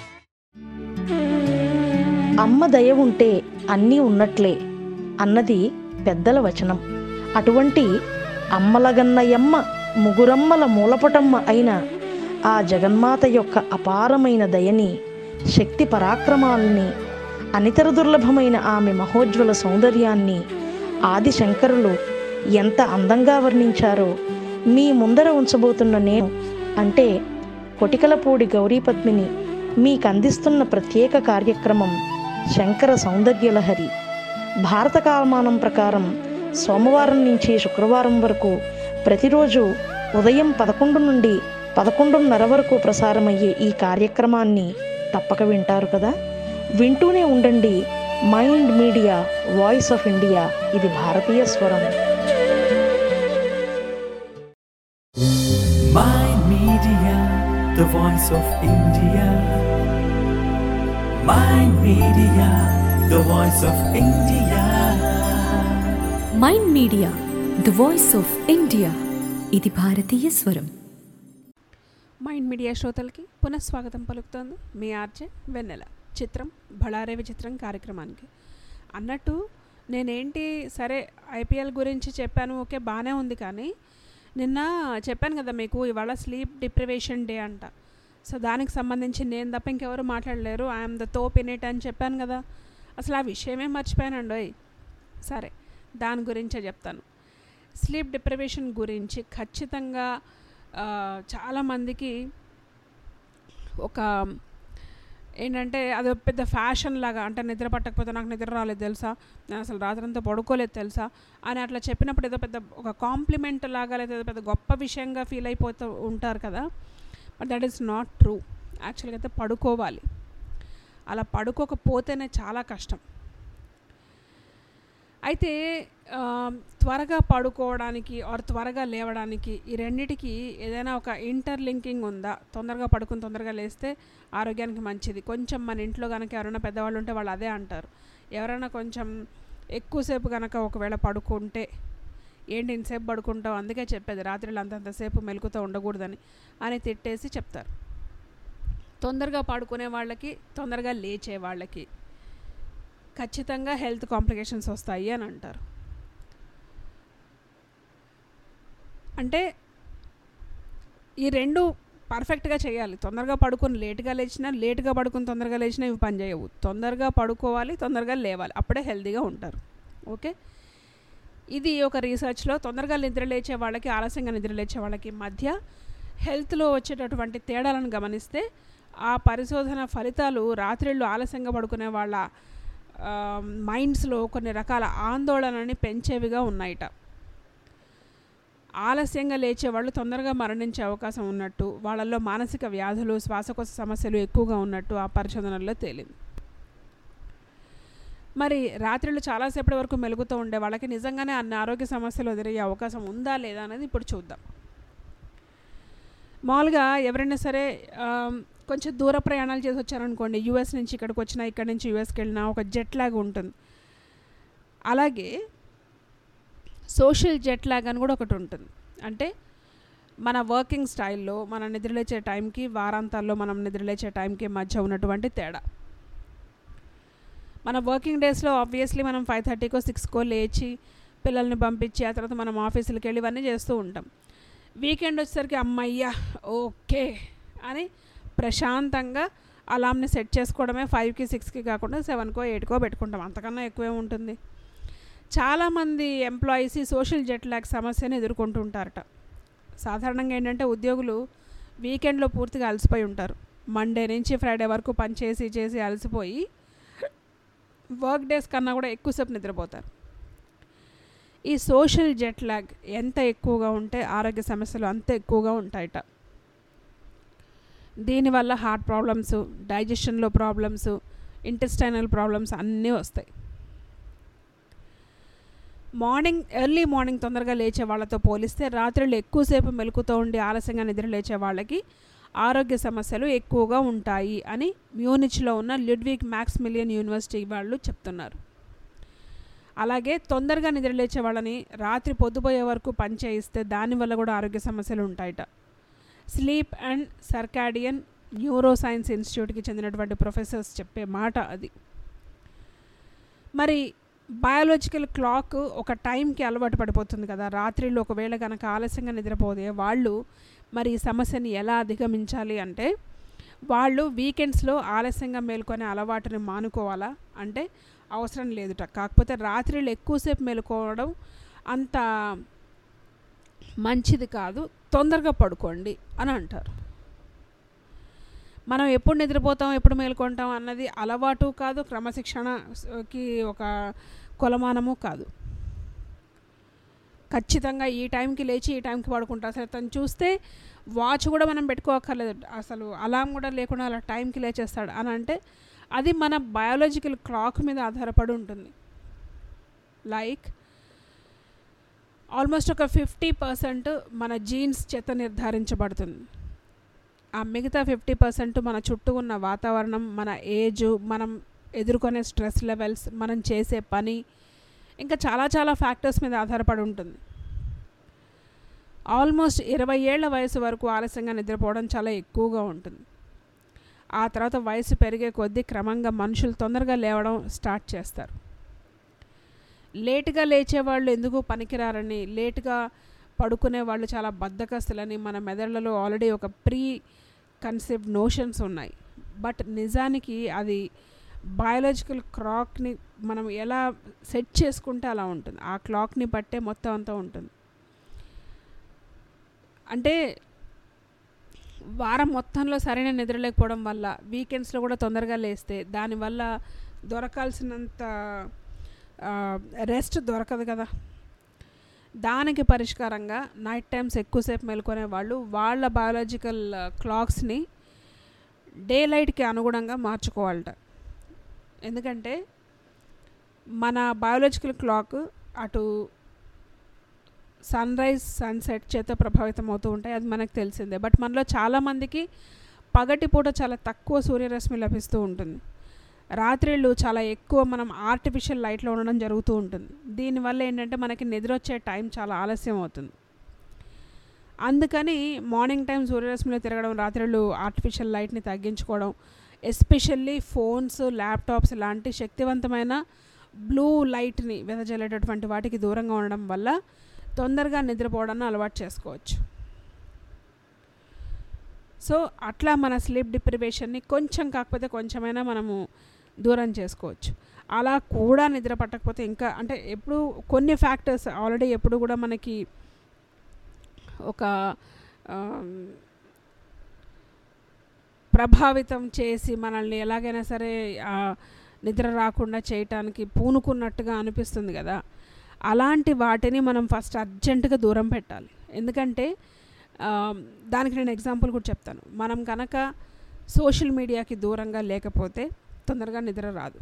అమ్మ దయ ఉంటే అన్నీ ఉన్నట్లే అన్నది పెద్దల వచనం అటువంటి అమ్మలగన్నయమ్మ ముగురమ్మల మూలపటమ్మ అయిన ఆ జగన్మాత యొక్క అపారమైన దయని శక్తి పరాక్రమాల్ని అనితర దుర్లభమైన ఆమె మహోజ్వల సౌందర్యాన్ని ఆది శంకరులు ఎంత అందంగా వర్ణించారో మీ ముందర ఉంచబోతున్న నేను అంటే కొటికలపూడి గౌరీ పద్మిని మీకు అందిస్తున్న ప్రత్యేక కార్యక్రమం శంకర సౌందర్యలహరి భారత కాలమానం ప్రకారం సోమవారం నుంచి శుక్రవారం వరకు ప్రతిరోజు ఉదయం పదకొండు నుండి పదకొండున్నర వరకు ప్రసారమయ్యే ఈ కార్యక్రమాన్ని తప్పక వింటారు కదా వింటూనే ఉండండి Mind Media voice of India ఇది భారతీయ స్వరం Mind Media, the voice of India. Mind Media, the voice of India. Mind Media the voice of India ఇది భారతీయ స్వరం మైండ్ మీడియా శ్రోతలకి పునఃస్వాగతం పలుకుతోంది మీ ఆర్జే వెన్నెల చిత్రం బళారే విచిత్రం కార్యక్రమానికి అన్నట్టు నేనేంటి సరే ఐపీఎల్ గురించి చెప్పాను ఓకే బాగానే ఉంది కానీ నిన్న చెప్పాను కదా మీకు ఇవాళ స్లీప్ డిప్రివేషన్ డే అంట సో దానికి సంబంధించి నేను తప్ప ఇంకెవరు మాట్లాడలేరు ఐఎమ్ ద తోప్ ఇన్ ఇట్ అని చెప్పాను కదా అసలు ఆ విషయమే మర్చిపోయానండి సరే దాని గురించే చెప్తాను స్లీప్ డిప్రివేషన్ గురించి ఖచ్చితంగా ఆ, చాలామందికి ఒక ఏంటంటే అది ఒక పెద్ద ఫ్యాషన్ లాగా అంటే నిద్ర పట్టకపోతే నాకు నిద్ర రాలేదు తెలుసా నేను అసలు రాత్రంతా పడుకోలేదు తెలుసా అని అట్లా చెప్పినప్పుడు ఏదో పెద్ద ఒక కాంప్లిమెంట్ లాగా లేదా ఏదో పెద్ద గొప్ప విషయంగా ఫీల్ అయిపోతూ ఉంటారు కదా but that is not true యాక్చువల్గా అయితే పడుకోవాలి అలా పడుకోకపోతేనే చాలా కష్టం అయితే ఆ, త్వరగా పడుకోవడానికి ఆర్ త్వరగా లేవడానికి ఈ రెండిటికి ఏదైనా ఒక ఇంటర్లింకింగ్ ఉందా తొందరగా పడుకుని తొందరగా లేస్తే ఆరోగ్యానికి మంచిది కొంచెం మన ఇంట్లో కనుక ఎవరైనా పెద్దవాళ్ళు ఉంటే వాళ్ళు అదే అంటారు ఎవరైనా కొంచెం ఎక్కువసేపు కనుక ఒకవేళ పడుకుంటే ఏంటి ఇంతసేపు పడుకుంటావు అందుకే చెప్పేది రాత్రిలో అంతంతసేపు మెలుకుతూ ఉండకూడదని అని తిట్టేసి చెప్తారు తొందరగా పడుకునే వాళ్ళకి తొందరగా లేచే వాళ్ళకి ఖచ్చితంగా హెల్త్ కాంప్లికేషన్స్ వస్తాయి అని అంటారు అంటే ఈ రెండు పర్ఫెక్ట్గా చేయాలి తొందరగా పడుకొని లేట్గా లేచినా లేట్గా పడుకొని తొందరగా లేచినా ఇవి పనిచేయవు తొందరగా పడుకోవాలి తొందరగా లేవాలి అప్పుడే హెల్తీగా ఉంటారు ఓకే ఇది ఒక రీసెర్చ్లో తొందరగా నిద్ర లేచే వాళ్ళకి ఆలస్యంగా నిద్ర లేచే వాళ్ళకి మధ్య హెల్త్లో వచ్చేటటువంటి తేడాలను గమనిస్తే ఆ పరిశోధన ఫలితాలు రాత్రిళ్ళు ఆలస్యంగా పడుకునే వాళ్ళ ఆ, మైండ్స్లో కొన్ని రకాల ఆందోళనని పెంచేవిగా ఉన్నాయట ఆలస్యంగా లేచే వాళ్ళు తొందరగా మరణించే అవకాశం ఉన్నట్టు వాళ్ళల్లో మానసిక వ్యాధులు శ్వాసకోశ సమస్యలు ఎక్కువగా ఉన్నట్టు ఆ పరిశోధనల్లో తేలింది మరి రాత్రిళ్ళు చాలాసేపటి వరకు మెలుగుతూ ఉండే వాళ్ళకి నిజంగానే అన్ని ఆరోగ్య సమస్యలు ఎదురయ్యే అవకాశం ఉందా లేదా అనేది ఇప్పుడు చూద్దాం మామూలుగా ఎవరైనా సరే ఆ, కొంచెం దూర ప్రయాణాలు చేసి వచ్చారనుకోండి యూఎస్ నుంచి ఇక్కడికి వచ్చినా ఇక్కడ నుంచి యూఎస్కి వెళ్ళినా ఒక జెట్ లాగ్ ఉంటుంది అలాగే సోషల్ జెట్ లాగ్ అని కూడా ఒకటి ఉంటుంది అంటే మన వర్కింగ్ స్టైల్లో మనం నిద్రలేచే టైంకి వారాంతాల్లో మనం నిద్రలేచే టైంకి మధ్య ఉన్నటువంటి తేడా మన వర్కింగ్ డేస్లో ఆబ్వియస్లీ మనం ఫైవ్ థర్టీకో సిక్స్కో లేచి పిల్లల్ని పంపించి ఆ తర్వాత మనం ఆఫీసులకి వెళ్ళి ఇవన్నీ చేస్తూ ఉంటాం వీకెండ్ వచ్చేసరికి అమ్మయ్యా ఓకే అని ప్రశాంతంగా అలామ్ని సెట్ చేసుకోవడమే ఫైవ్కి సిక్స్కి కాకుండా సెవెన్కో ఎయిట్కో పెట్టుకుంటాం అంతకన్నా ఎక్కువే ఉంటుంది చాలామంది ఎంప్లాయీస్ ఈ సోషల్ జెట్ ల్యాగ్ సమస్యను ఎదుర్కొంటూ ఉంటారట సాధారణంగా ఏంటంటే ఉద్యోగులు వీకెండ్లో పూర్తిగా అలసిపోయి ఉంటారు మండే నుంచి ఫ్రైడే వరకు పని చేసి చేసి అలసిపోయి వర్క్ డేస్ కన్నా కూడా ఎక్కువసేపు నిద్రపోతారు ఈ సోషల్ జెట్ ల్యాగ్ ఎంత ఎక్కువగా ఉంటే ఆరోగ్య సమస్యలు అంత ఎక్కువగా ఉంటాయట దీనివల్ల హార్ట్ ప్రాబ్లమ్స్ డైజెషన్లో ప్రాబ్లమ్స్ ఇంటెస్టైనల్ ప్రాబ్లమ్స్ అన్నీ వస్తాయి మార్నింగ్ ఎర్లీ మార్నింగ్ తొందరగా లేచే వాళ్ళతో పోలిస్తే రాత్రులు ఎక్కువసేపు మెలుకుతూ ఉండి ఆలస్యంగా నిద్ర లేచే వాళ్ళకి ఆరోగ్య సమస్యలు ఎక్కువగా ఉంటాయి అని మ్యూనిచ్లో ఉన్న లిడ్విక్ మ్యాక్స్ మిలియన్ యూనివర్సిటీ వాళ్ళు చెప్తున్నారు అలాగే తొందరగా నిద్ర లేచే వాళ్ళని రాత్రి పొద్దుపోయే వరకు పని చేయిస్తే దానివల్ల కూడా ఆరోగ్య సమస్యలు ఉంటాయట sleep and circadian neuroscience ఇన్స్టిట్యూట్కి చెందినటువంటి ప్రొఫెసర్స్ చెప్పే మాట అది మరి బయాలజికల్ క్లాక్ ఒక టైంకి అలవాటు పడిపోతుంది కదా రాత్రిళ్ళు ఒకవేళ కనుక ఆలస్యంగా నిద్రపోతే వాళ్ళు మరి ఈ సమస్యని ఎలా అధిగమించాలి అంటే వాళ్ళు వీకెండ్స్లో ఆలస్యంగా మేల్కొనే అలవాటుని మానుకోవాలా అంటే అవసరం లేదుట కాకపోతే రాత్రిళ్ళు ఎక్కువసేపు మేలుకోవడం అంత మంచిది కాదు తొందరగా పడుకోండి అని అంటారు మనం ఎప్పుడు నిద్రపోతాం ఎప్పుడు మేల్కొంటాం అన్నది అలవాటు కాదు క్రమశిక్షణకి ఒక కొలమానము కాదు ఖచ్చితంగా ఈ టైంకి లేచి ఈ టైంకి పడుకుంటా అసలు తను చూస్తే వాచ్ కూడా మనం పెట్టుకోక్కర్లేదు అసలు అలారం కూడా లేకుండా అలా టైంకి లేచేస్తాడు అని అంటే అది మన బయాలజికల్ క్లాక్ మీద ఆధారపడి ఉంటుంది లైక్ ఆల్మోస్ట్ ఒక ఫిఫ్టీ పర్సెంట్ మన జీన్స్ చేత నిర్ధారించబడుతుంది ఆ మిగతా ఫిఫ్టీ పర్సెంట్ మన చుట్టూ ఉన్న వాతావరణం మన ఏజ్ మనం ఎదుర్కొనే స్ట్రెస్ లెవెల్స్ మనం చేసే పని ఇంకా చాలా చాలా ఫ్యాక్టర్స్ మీద ఆధారపడి ఉంటుంది ఆల్మోస్ట్ ఇరవై ఏళ్ల వయసు వరకు ఆలస్యంగా నిద్రపోవడం చాలా ఎక్కువగా ఉంటుంది ఆ తర్వాత వయసు పెరిగే కొద్దీ క్రమంగా మనుషులు తొందరగా లేవడం స్టార్ట్ చేస్తారు లేటుగా లేచేవాళ్ళు ఎందుకు పనికిరారని లేటుగా పడుకునే వాళ్ళు చాలా బద్ధకస్తులని మన మెదళ్లలో ఆల్రెడీ ఒక ప్రీ కన్సెప్ట్ నోషన్స్ ఉన్నాయి బట్ నిజానికి అది బయాలజికల్ క్లాక్ని మనం ఎలా సెట్ చేసుకుంటే అలా ఉంటుంది ఆ క్లాక్ని బట్టే మొత్తం అంతా ఉంటుంది అంటే వారం మొత్తంలో సరైన నిద్రలేకపోవడం వల్ల వీకెండ్స్లో కూడా తొందరగా లేస్తే దానివల్ల దొరకాల్సినంత రెస్ట్ దొరకదు కదా దానికి పరిష్కారంగా నైట్ టైమ్స్ ఎక్కువసేపు మేల్కొనే వాళ్ళు వాళ్ళ బయాలజికల్ క్లాక్స్ని డే లైట్కి అనుగుణంగా మార్చుకోవాలట ఎందుకంటే మన బయాలజికల్ క్లాక్ అటు సన్ రైజ్ సన్సెట్ చేత ప్రభావితం అవుతూ ఉంటాయి అది మనకు తెలిసిందే బట్ మనలో చాలామందికి పగటిపూట చాలా తక్కువ సూర్యరశ్మి లభిస్తూ ఉంటుంది రాత్రిళ్ళు చాలా ఎక్కువ మనం ఆర్టిఫిషియల్ లైట్లో ఉండడం జరుగుతూ ఉంటుంది దీనివల్ల ఏంటంటే మనకి నిద్ర వచ్చే టైం చాలా ఆలస్యం అవుతుంది అందుకని మార్నింగ్ టైం సూర్యరశ్మిలో తిరగడం రాత్రిళ్ళు ఆర్టిఫిషియల్ లైట్ని తగ్గించుకోవడం ఎస్పెషల్లీ ఫోన్స్ ల్యాప్టాప్స్ లాంటి శక్తివంతమైన బ్లూ లైట్ని వెదజల్లేటటువంటి వాటికి దూరంగా ఉండడం వల్ల తొందరగా నిద్రపోవడాన్ని అలవాటు చేసుకోవచ్చు సో అట్లా మన స్లీప్ డిప్రివేషన్ని కొంచెం కాకపోతే కొంచెమైనా మనము దూరం చేసుకోవచ్చు అలా కూడా నిద్ర పట్టకపోతే ఇంకా అంటే ఎప్పుడు కొన్ని ఫ్యాక్టర్స్ ఆల్రెడీ ఎప్పుడు కూడా మనకి ఒక ప్రభావితం చేసి మనల్ని ఎలాగైనా సరే నిద్ర రాకుండా చేయటానికి పూనుకున్నట్టుగా అనిపిస్తుంది కదా అలాంటి వాటిని మనం ఫస్ట్ అర్జెంటుగా దూరం పెట్టాలి ఎందుకంటే దానికి నేను ఎగ్జాంపుల్ కూడా చెప్తాను మనం కనుక సోషల్ మీడియాకి దూరంగా లేకపోతే తొందరగా నిద్ర రాదు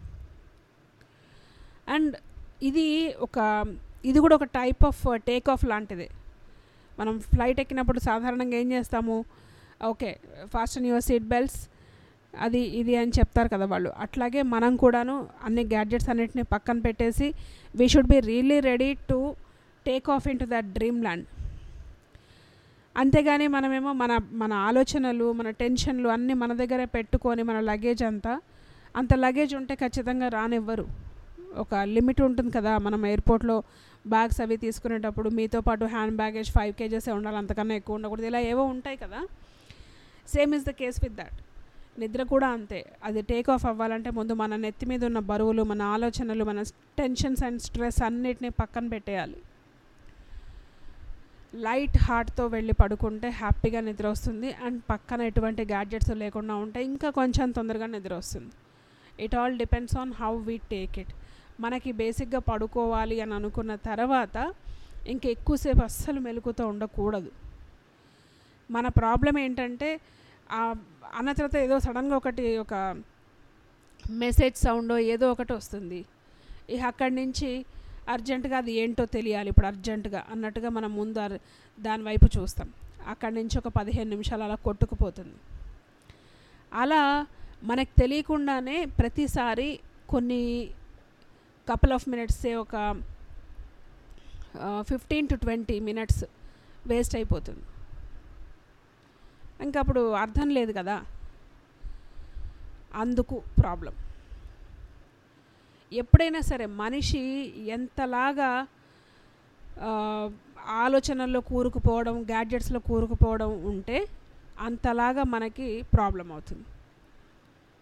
అండ్ ఇది ఒక ఇది కూడా ఒక టైప్ ఆఫ్ టేక్ ఆఫ్ లాంటిదే మనం ఫ్లైట్ ఎక్కినప్పుడు సాధారణంగా ఏం చేస్తాము okay fasten your seat belts అది ఇది అని చెప్తారు కదా వాళ్ళు అట్లాగే మనం కూడాను అన్ని గ్యాడ్జెట్స్ అన్నిటిని పక్కన పెట్టేసి we should be really ready to take off into that dream land అంతేగాని మనమేమో మన మన ఆలోచనలు మన టెన్షన్లు అన్నీ మన దగ్గరే పెట్టుకొని మన లగేజ్ అంతా అంత లగేజ్ ఉంటే ఖచ్చితంగా రానివ్వరు ఒక లిమిట్ ఉంటుంది కదా మనం ఎయిర్పోర్ట్లో బ్యాగ్స్ అవి తీసుకునేటప్పుడు మీతో పాటు హ్యాండ్ బ్యాగేజ్ ఫైవ్ కేజెసే ఉండాలి అంతకన్నా ఎక్కువ ఉండకూడదు ఇలా ఏవో ఉంటాయి కదా same is the case with that నిద్ర కూడా అంతే అది టేక్ ఆఫ్ అవ్వాలంటే ముందు మన నెత్తి మీద ఉన్న బరువులు మన ఆలోచనలు మన టెన్షన్స్ అండ్ స్ట్రెస్ అన్నిటినీ పక్కన పెట్టేయాలి లైట్ హార్ట్తో వెళ్ళి పడుకుంటే హ్యాపీగా నిద్ర వస్తుంది అండ్ పక్కన ఎటువంటి గ్యాడ్జెట్స్ లేకుండా ఉంటే ఇంకా కొంచెం తొందరగా నిద్ర వస్తుంది it all depends on how we take it మనకి బేసిక్గా పడుకోవాలి అని అనుకున్న తర్వాత ఇంక ఎక్కువసేపు అస్సలు మెలుకుతూ ఉండకూడదు మన ప్రాబ్లం ఏంటంటే అన్న తర్వాత ఏదో సడన్గా ఒకటి ఒక మెసేజ్ సౌండ్ ఏదో ఒకటి వస్తుంది ఇక అక్కడి నుంచి అర్జెంటుగా అది ఏంటో తెలియాలి ఇప్పుడు అర్జెంటుగా అన్నట్టుగా మనం ముందు దాని వైపు చూస్తాం అక్కడి నుంచి ఒక పదిహేను నిమిషాలు అలా కొట్టుకుపోతుంది అలా మనకు తెలియకుండానే ప్రతిసారి కొన్ని కపుల్ ఆఫ్ మినిట్స్ ఒక fifteen to twenty minutes waste అయిపోతుంది ఇంకా అప్పుడు అర్థం లేదు కదా అందుకు ప్రాబ్లం ఎప్పుడైనా సరే మనిషి ఎంతలాగా ఆలోచనల్లో కూరుకుపోవడం గ్యాడ్జెట్స్లో కూరుకుపోవడం ఉంటే అంతలాగా మనకి ప్రాబ్లం అవుతుంది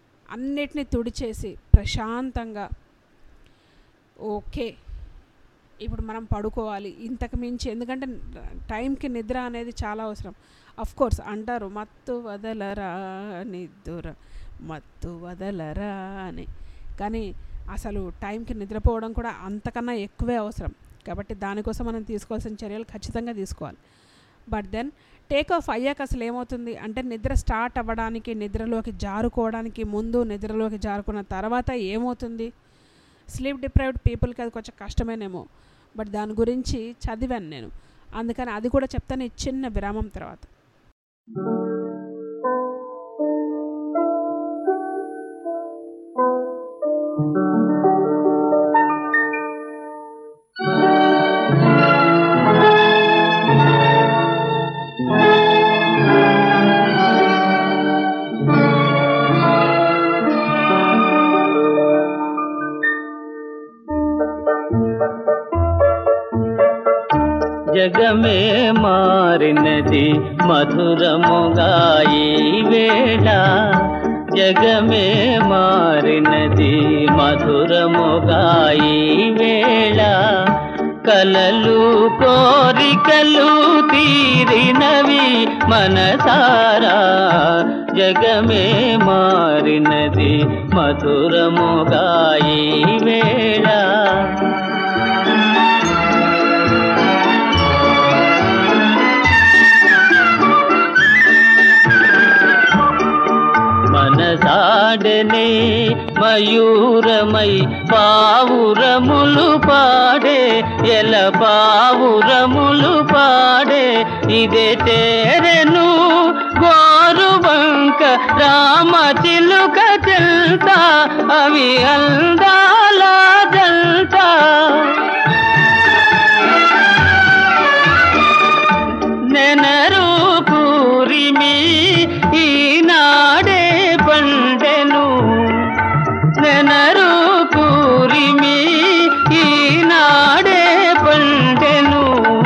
అన్నిటినీ తుడిచేసి ప్రశాంతంగా ఓకే ఇప్పుడు మనం పడుకోవాలి ఇంతకు మించి ఎందుకంటే టైంకి నిద్ర అనేది చాలా అవసరం అఫ్ కోర్స్ అంటారు మత్తు వదలరా నిద్ర మత్తు వదలరా అని కానీ అసలు టైంకి నిద్రపోవడం కూడా అంతకన్నా ఎక్కువే అవసరం కాబట్టి దానికోసం మనం తీసుకోవాల్సిన చర్యలు ఖచ్చితంగా తీసుకోవాలి బట్ దెన్ టేక్ ఆఫ్ అయ్యాక అసలు ఏమవుతుంది అంటే నిద్ర స్టార్ట్ అవ్వడానికి నిద్రలోకి జారుకోవడానికి ముందు నిద్రలోకి జారుకున్న తర్వాత ఏమవుతుంది స్లీప్ డిప్రైవ్డ్ పీపుల్కి అది కొంచెం కష్టమేనేమో బట్ దాని గురించి చదివాను నేను అందుకని అది కూడా చెప్తాను ఈ చిన్న విరామం తర్వాత జగమే మారినది మధురముగా ఈ వేళ జగమే మారినది మధురముగా ఈ వేళ కలలు కోరికలు తీరినవి మనసారా జగమే మారినది మధురముగా ఈ వేళ మనసాడనే మయూరమై పావురములు పాడే ఎల పావురములు పాడే ఇదే తేరెను గోరుబంక రామ చిలుక చెల్తా అవి అందాల జల్తా నెనరు పూరిమి ఈనాడే పండెను నెనరు పూరిమి ఈనాడే పండెను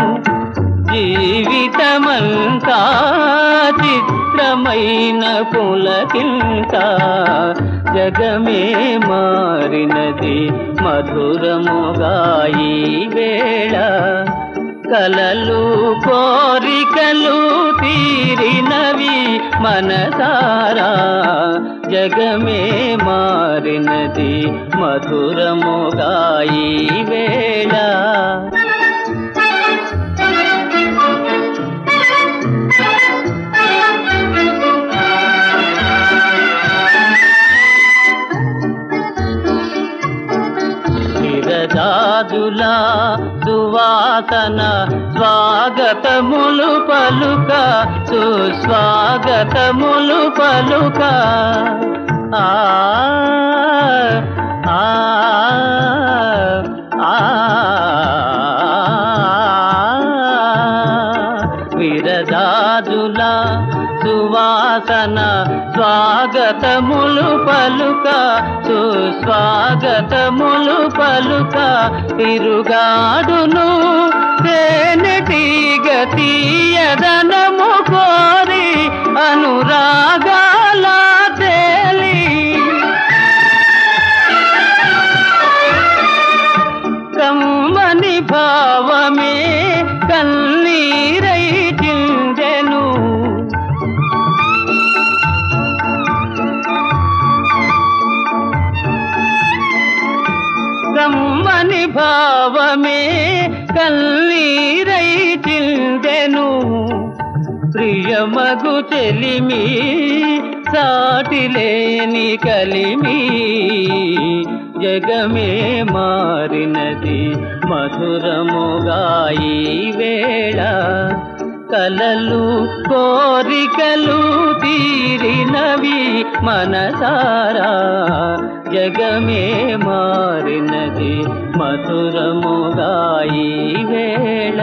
జీవితమంతా చిత్రమైన పులకింత జగమే మారినది మధురముగా ఈ వేళ కలలు కోరికలు తీరినవి మనసారా జగమే మారినది మధురముగా ఈ వేళ విరజాజుల సువాసన స్వాగతములు పలుక సుస్వాగతములు పలుక ఆ ఆ ఆ విరజాజుల సువాసన స్వాగతములు పలుక సుస్వాగతములు పలుక తిరుగాడును తేనెటీగ తీయదనము కోరి అనురాగాల తేలి కమ్మని భావమే కన్నీరై చిందెను కమ్మని భావమే కన్నీరై చిందెను ప్రియమగు చెలిమి సాటిలేని కలిమి జగమే మారినది మధురముగా ఈ వేళ కలలు కోరికలు తీరినవి మనసారా జగమే మారినది మధురముగా ఈ వేళ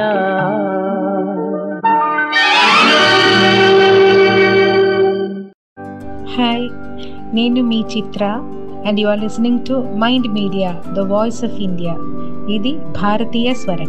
హాయ్ నేను మీ Chitra and you are listening to mind Media the voice of India ఇది భారతీయ స్వరం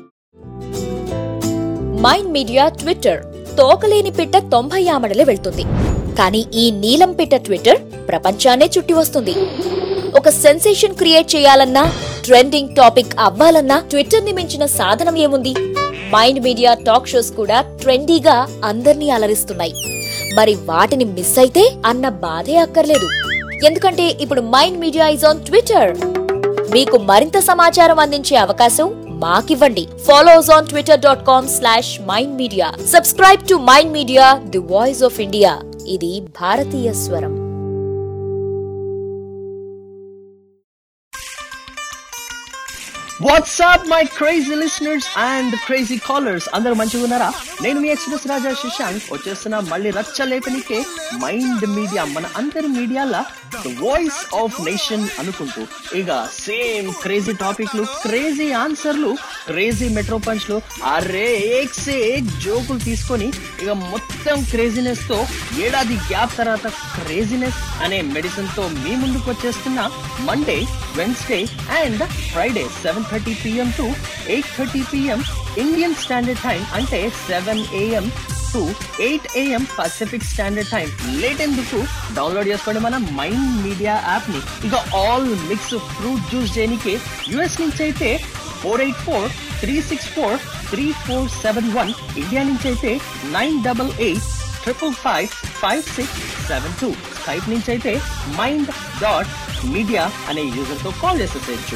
మైండ్ మీడియా ట్విట్టర్ తోకలేని పిట్ట తొంభై ఆమడలే వెళ్తుంది కానీ ఈ నీలం పిట్ట ట్విట్టర్ ప్రపంచాన్నే చుట్టి వస్తుంది ఒక సెన్సేషన్ క్రియేట్ చేయాలన్నా ట్రెండింగ్ టాపిక్ అవ్వాలన్నా ట్విట్టర్ ని మించిన సాధనం ఏముంది మైండ్ మీడియా టాక్ షోస్ కూడా ట్రెండీగా అందర్నీ అలరిస్తున్నాయి మరి వాటిని మిస్ అయితే అన్న బాధే అక్కర్లేదు ఎందుకంటే ఇప్పుడు mind media is on Twitter మీకు మరింత సమాచారం అందించే అవకాశం మాకివ్వండి follow us on Twitter dot com slash mind media subscribe to mind media the voice of India ఇది భారతీయ స్వరం what's up my crazy listeners and crazy callers అందరూ మంచిగా ఉన్నారా నేను మీ ఎక్స్ప్రెస్ రాజా శశాంక్ వచ్చేస్తున్న మళ్ళీ రచ్చ లేపనికే మైండ్ మీడియా మన అందరి మీడియాల వాయిస్ ఆఫ్ నేషన్ అనుకుంటూ ఇక సేమ్ క్రేజీ టాపిక్లు క్రేజీ ఆన్సర్లు క్రేజీ మెట్రో పంచ్లు అరే ఏక్ సే ఏక్ జోకులు తీసుకొని ఇక మొత్తం క్రేజీనెస్ తో ఏడాది గ్యాప్ తర్వాత క్రేజీనెస్ అనే మెడిసిన్ తో మీ ముందుకు వచ్చేస్తున్న Monday Wednesday and Friday seven thirty PM to eight thirty PM Indian standard time అంటే seven AM to eight AM Pacific standard time late ఎందుకు డౌన్లోడ్ చేసుకోండి మన మైండ్ మీడియా యాప్ ని ఇక ఆల్ మిక్స్ ఫ్రూట్ జ్యూస్ చేయడానికి US నుంచి అయితే four eight four three six four three four seven one India నుంచి అయితే nine double eight triple five five six seven two Skype నుంచి అయితే మైండ్ డాట్ మీడియా అనే యూజర్ తో కాల్ చేసేసేయచ్చు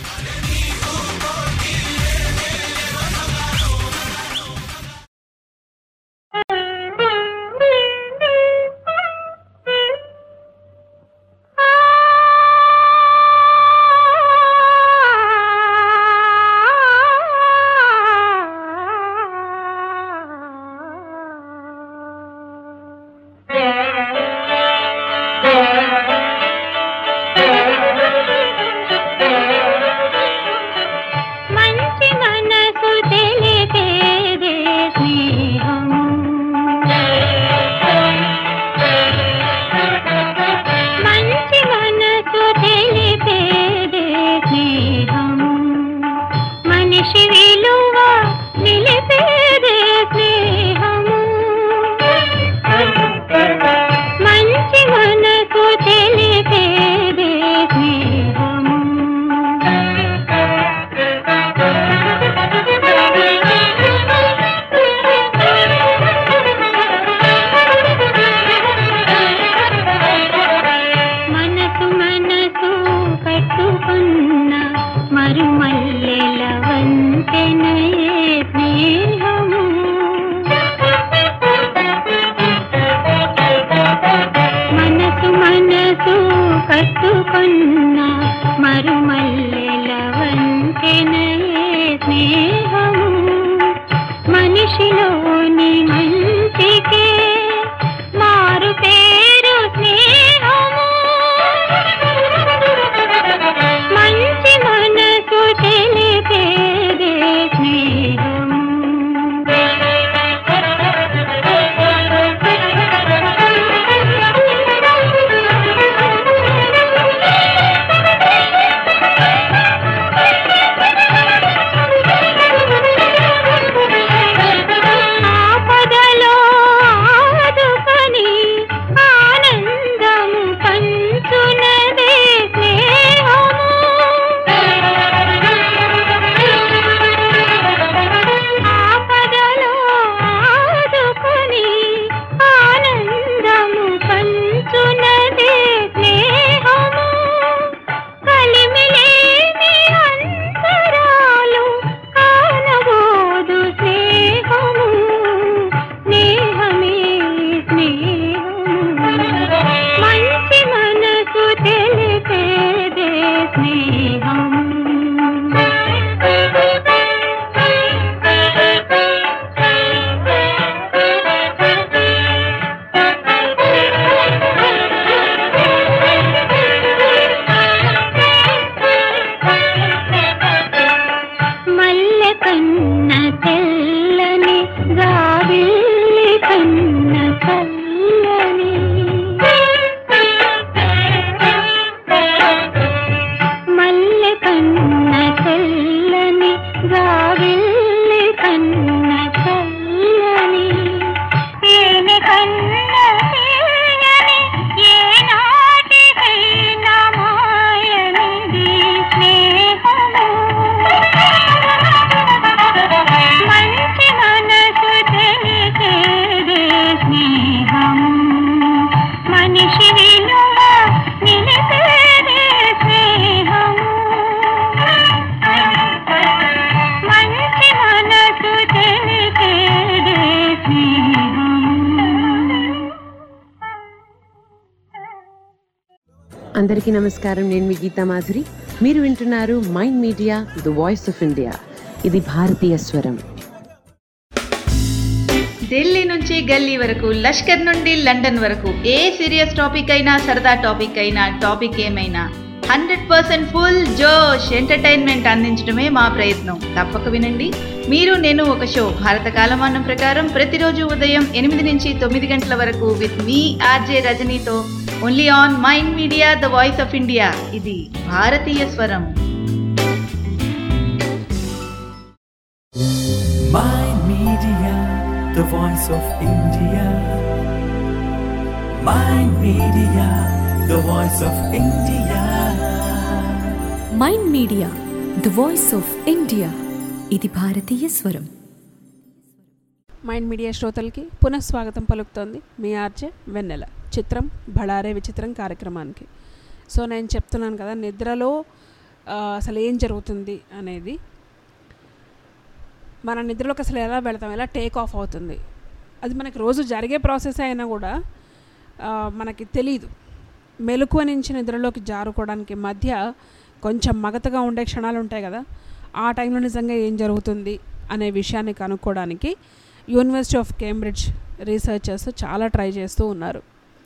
మంచి మనసు తెలిపేదే స్నేహం మంచి మనసు తెలిపేదే స్నేహం మనిషి విలువ నిలిపేదే స్నేహము మంచి మనసు తెలిపేదే స్నేహము మనసు మనసు కట్టుకున్న మరుమల్లెల వంతెనయే స్నేహము మనసు మనసు కట్టుకున్న మరుమల్లెల వంతెనయే స్నేహము మనిషిలోని మంచికే మారు పేరు స్నేహము మంచి మనసు తెలిపేదే స్నేహము అందరికీ నమస్కారం నేను మీ గీతా మాధురి మీరు వింటున్నారు Mind Media the voice of India ఇది భారతీయ స్వరం ఢిల్లీ నుంచి గల్లీ వరకు లష్కర్ నుండి లండన్ వరకు ఏ సీరియస్ టాపిక్ అయినా సరదా టాపిక్ అయినా టాపిక్ ఏమైనా హండ్రెడ్ పర్సెంట్ ఫుల్ జోష్ ఎంటర్టైన్మెంట్ అందించడమే మా ప్రయత్నం తప్పక వినండి మీరు నేను ఒక షో భారత కాలమానం ప్రకారం ప్రతిరోజు ఉదయం ఎనిమిది నుంచి తొమ్మిది గంటల వరకు విత్ మీ ఆర్జే రజనీతో only on Mind Media the voice of India ఇది భారతీయ స్వరం Mind Media, the voice of India. Mind Media, the voice of India. Mind Media the voice of India ఇది భారతీయ స్వరం మైండ్ మీడియా శ్రోతలకి పునఃస్వాగతం పలుకుతోంది మీ ఆర్జే వెన్నెల చిత్రం బళారే విచిత్రం కార్యక్రమానికి సో నేను చెప్తున్నాను కదా నిద్రలో ఆ, అసలు ఏం జరుగుతుంది అనేది మన నిద్రలోకి అసలు ఎలా వెళతాం ఎలా టేక్ ఆఫ్ అవుతుంది అది మనకి రోజు జరిగే ప్రాసెస్ అయినా కూడా ఆ, మనకి తెలియదు మెలకువ నుంచి నిద్రలోకి జారుకోవడానికి మధ్య కొంచెం మగతగా ఉండే క్షణాలు ఉంటాయి కదా ఆ టైంలో నిజంగా ఏం జరుగుతుంది అనే విషయాన్ని కనుక్కోవడానికి యూనివర్సిటీ ఆఫ్ కేంబ్రిడ్జ్ రీసెర్చర్స్ చాలా ట్రై చేస్తూ ఉన్నారు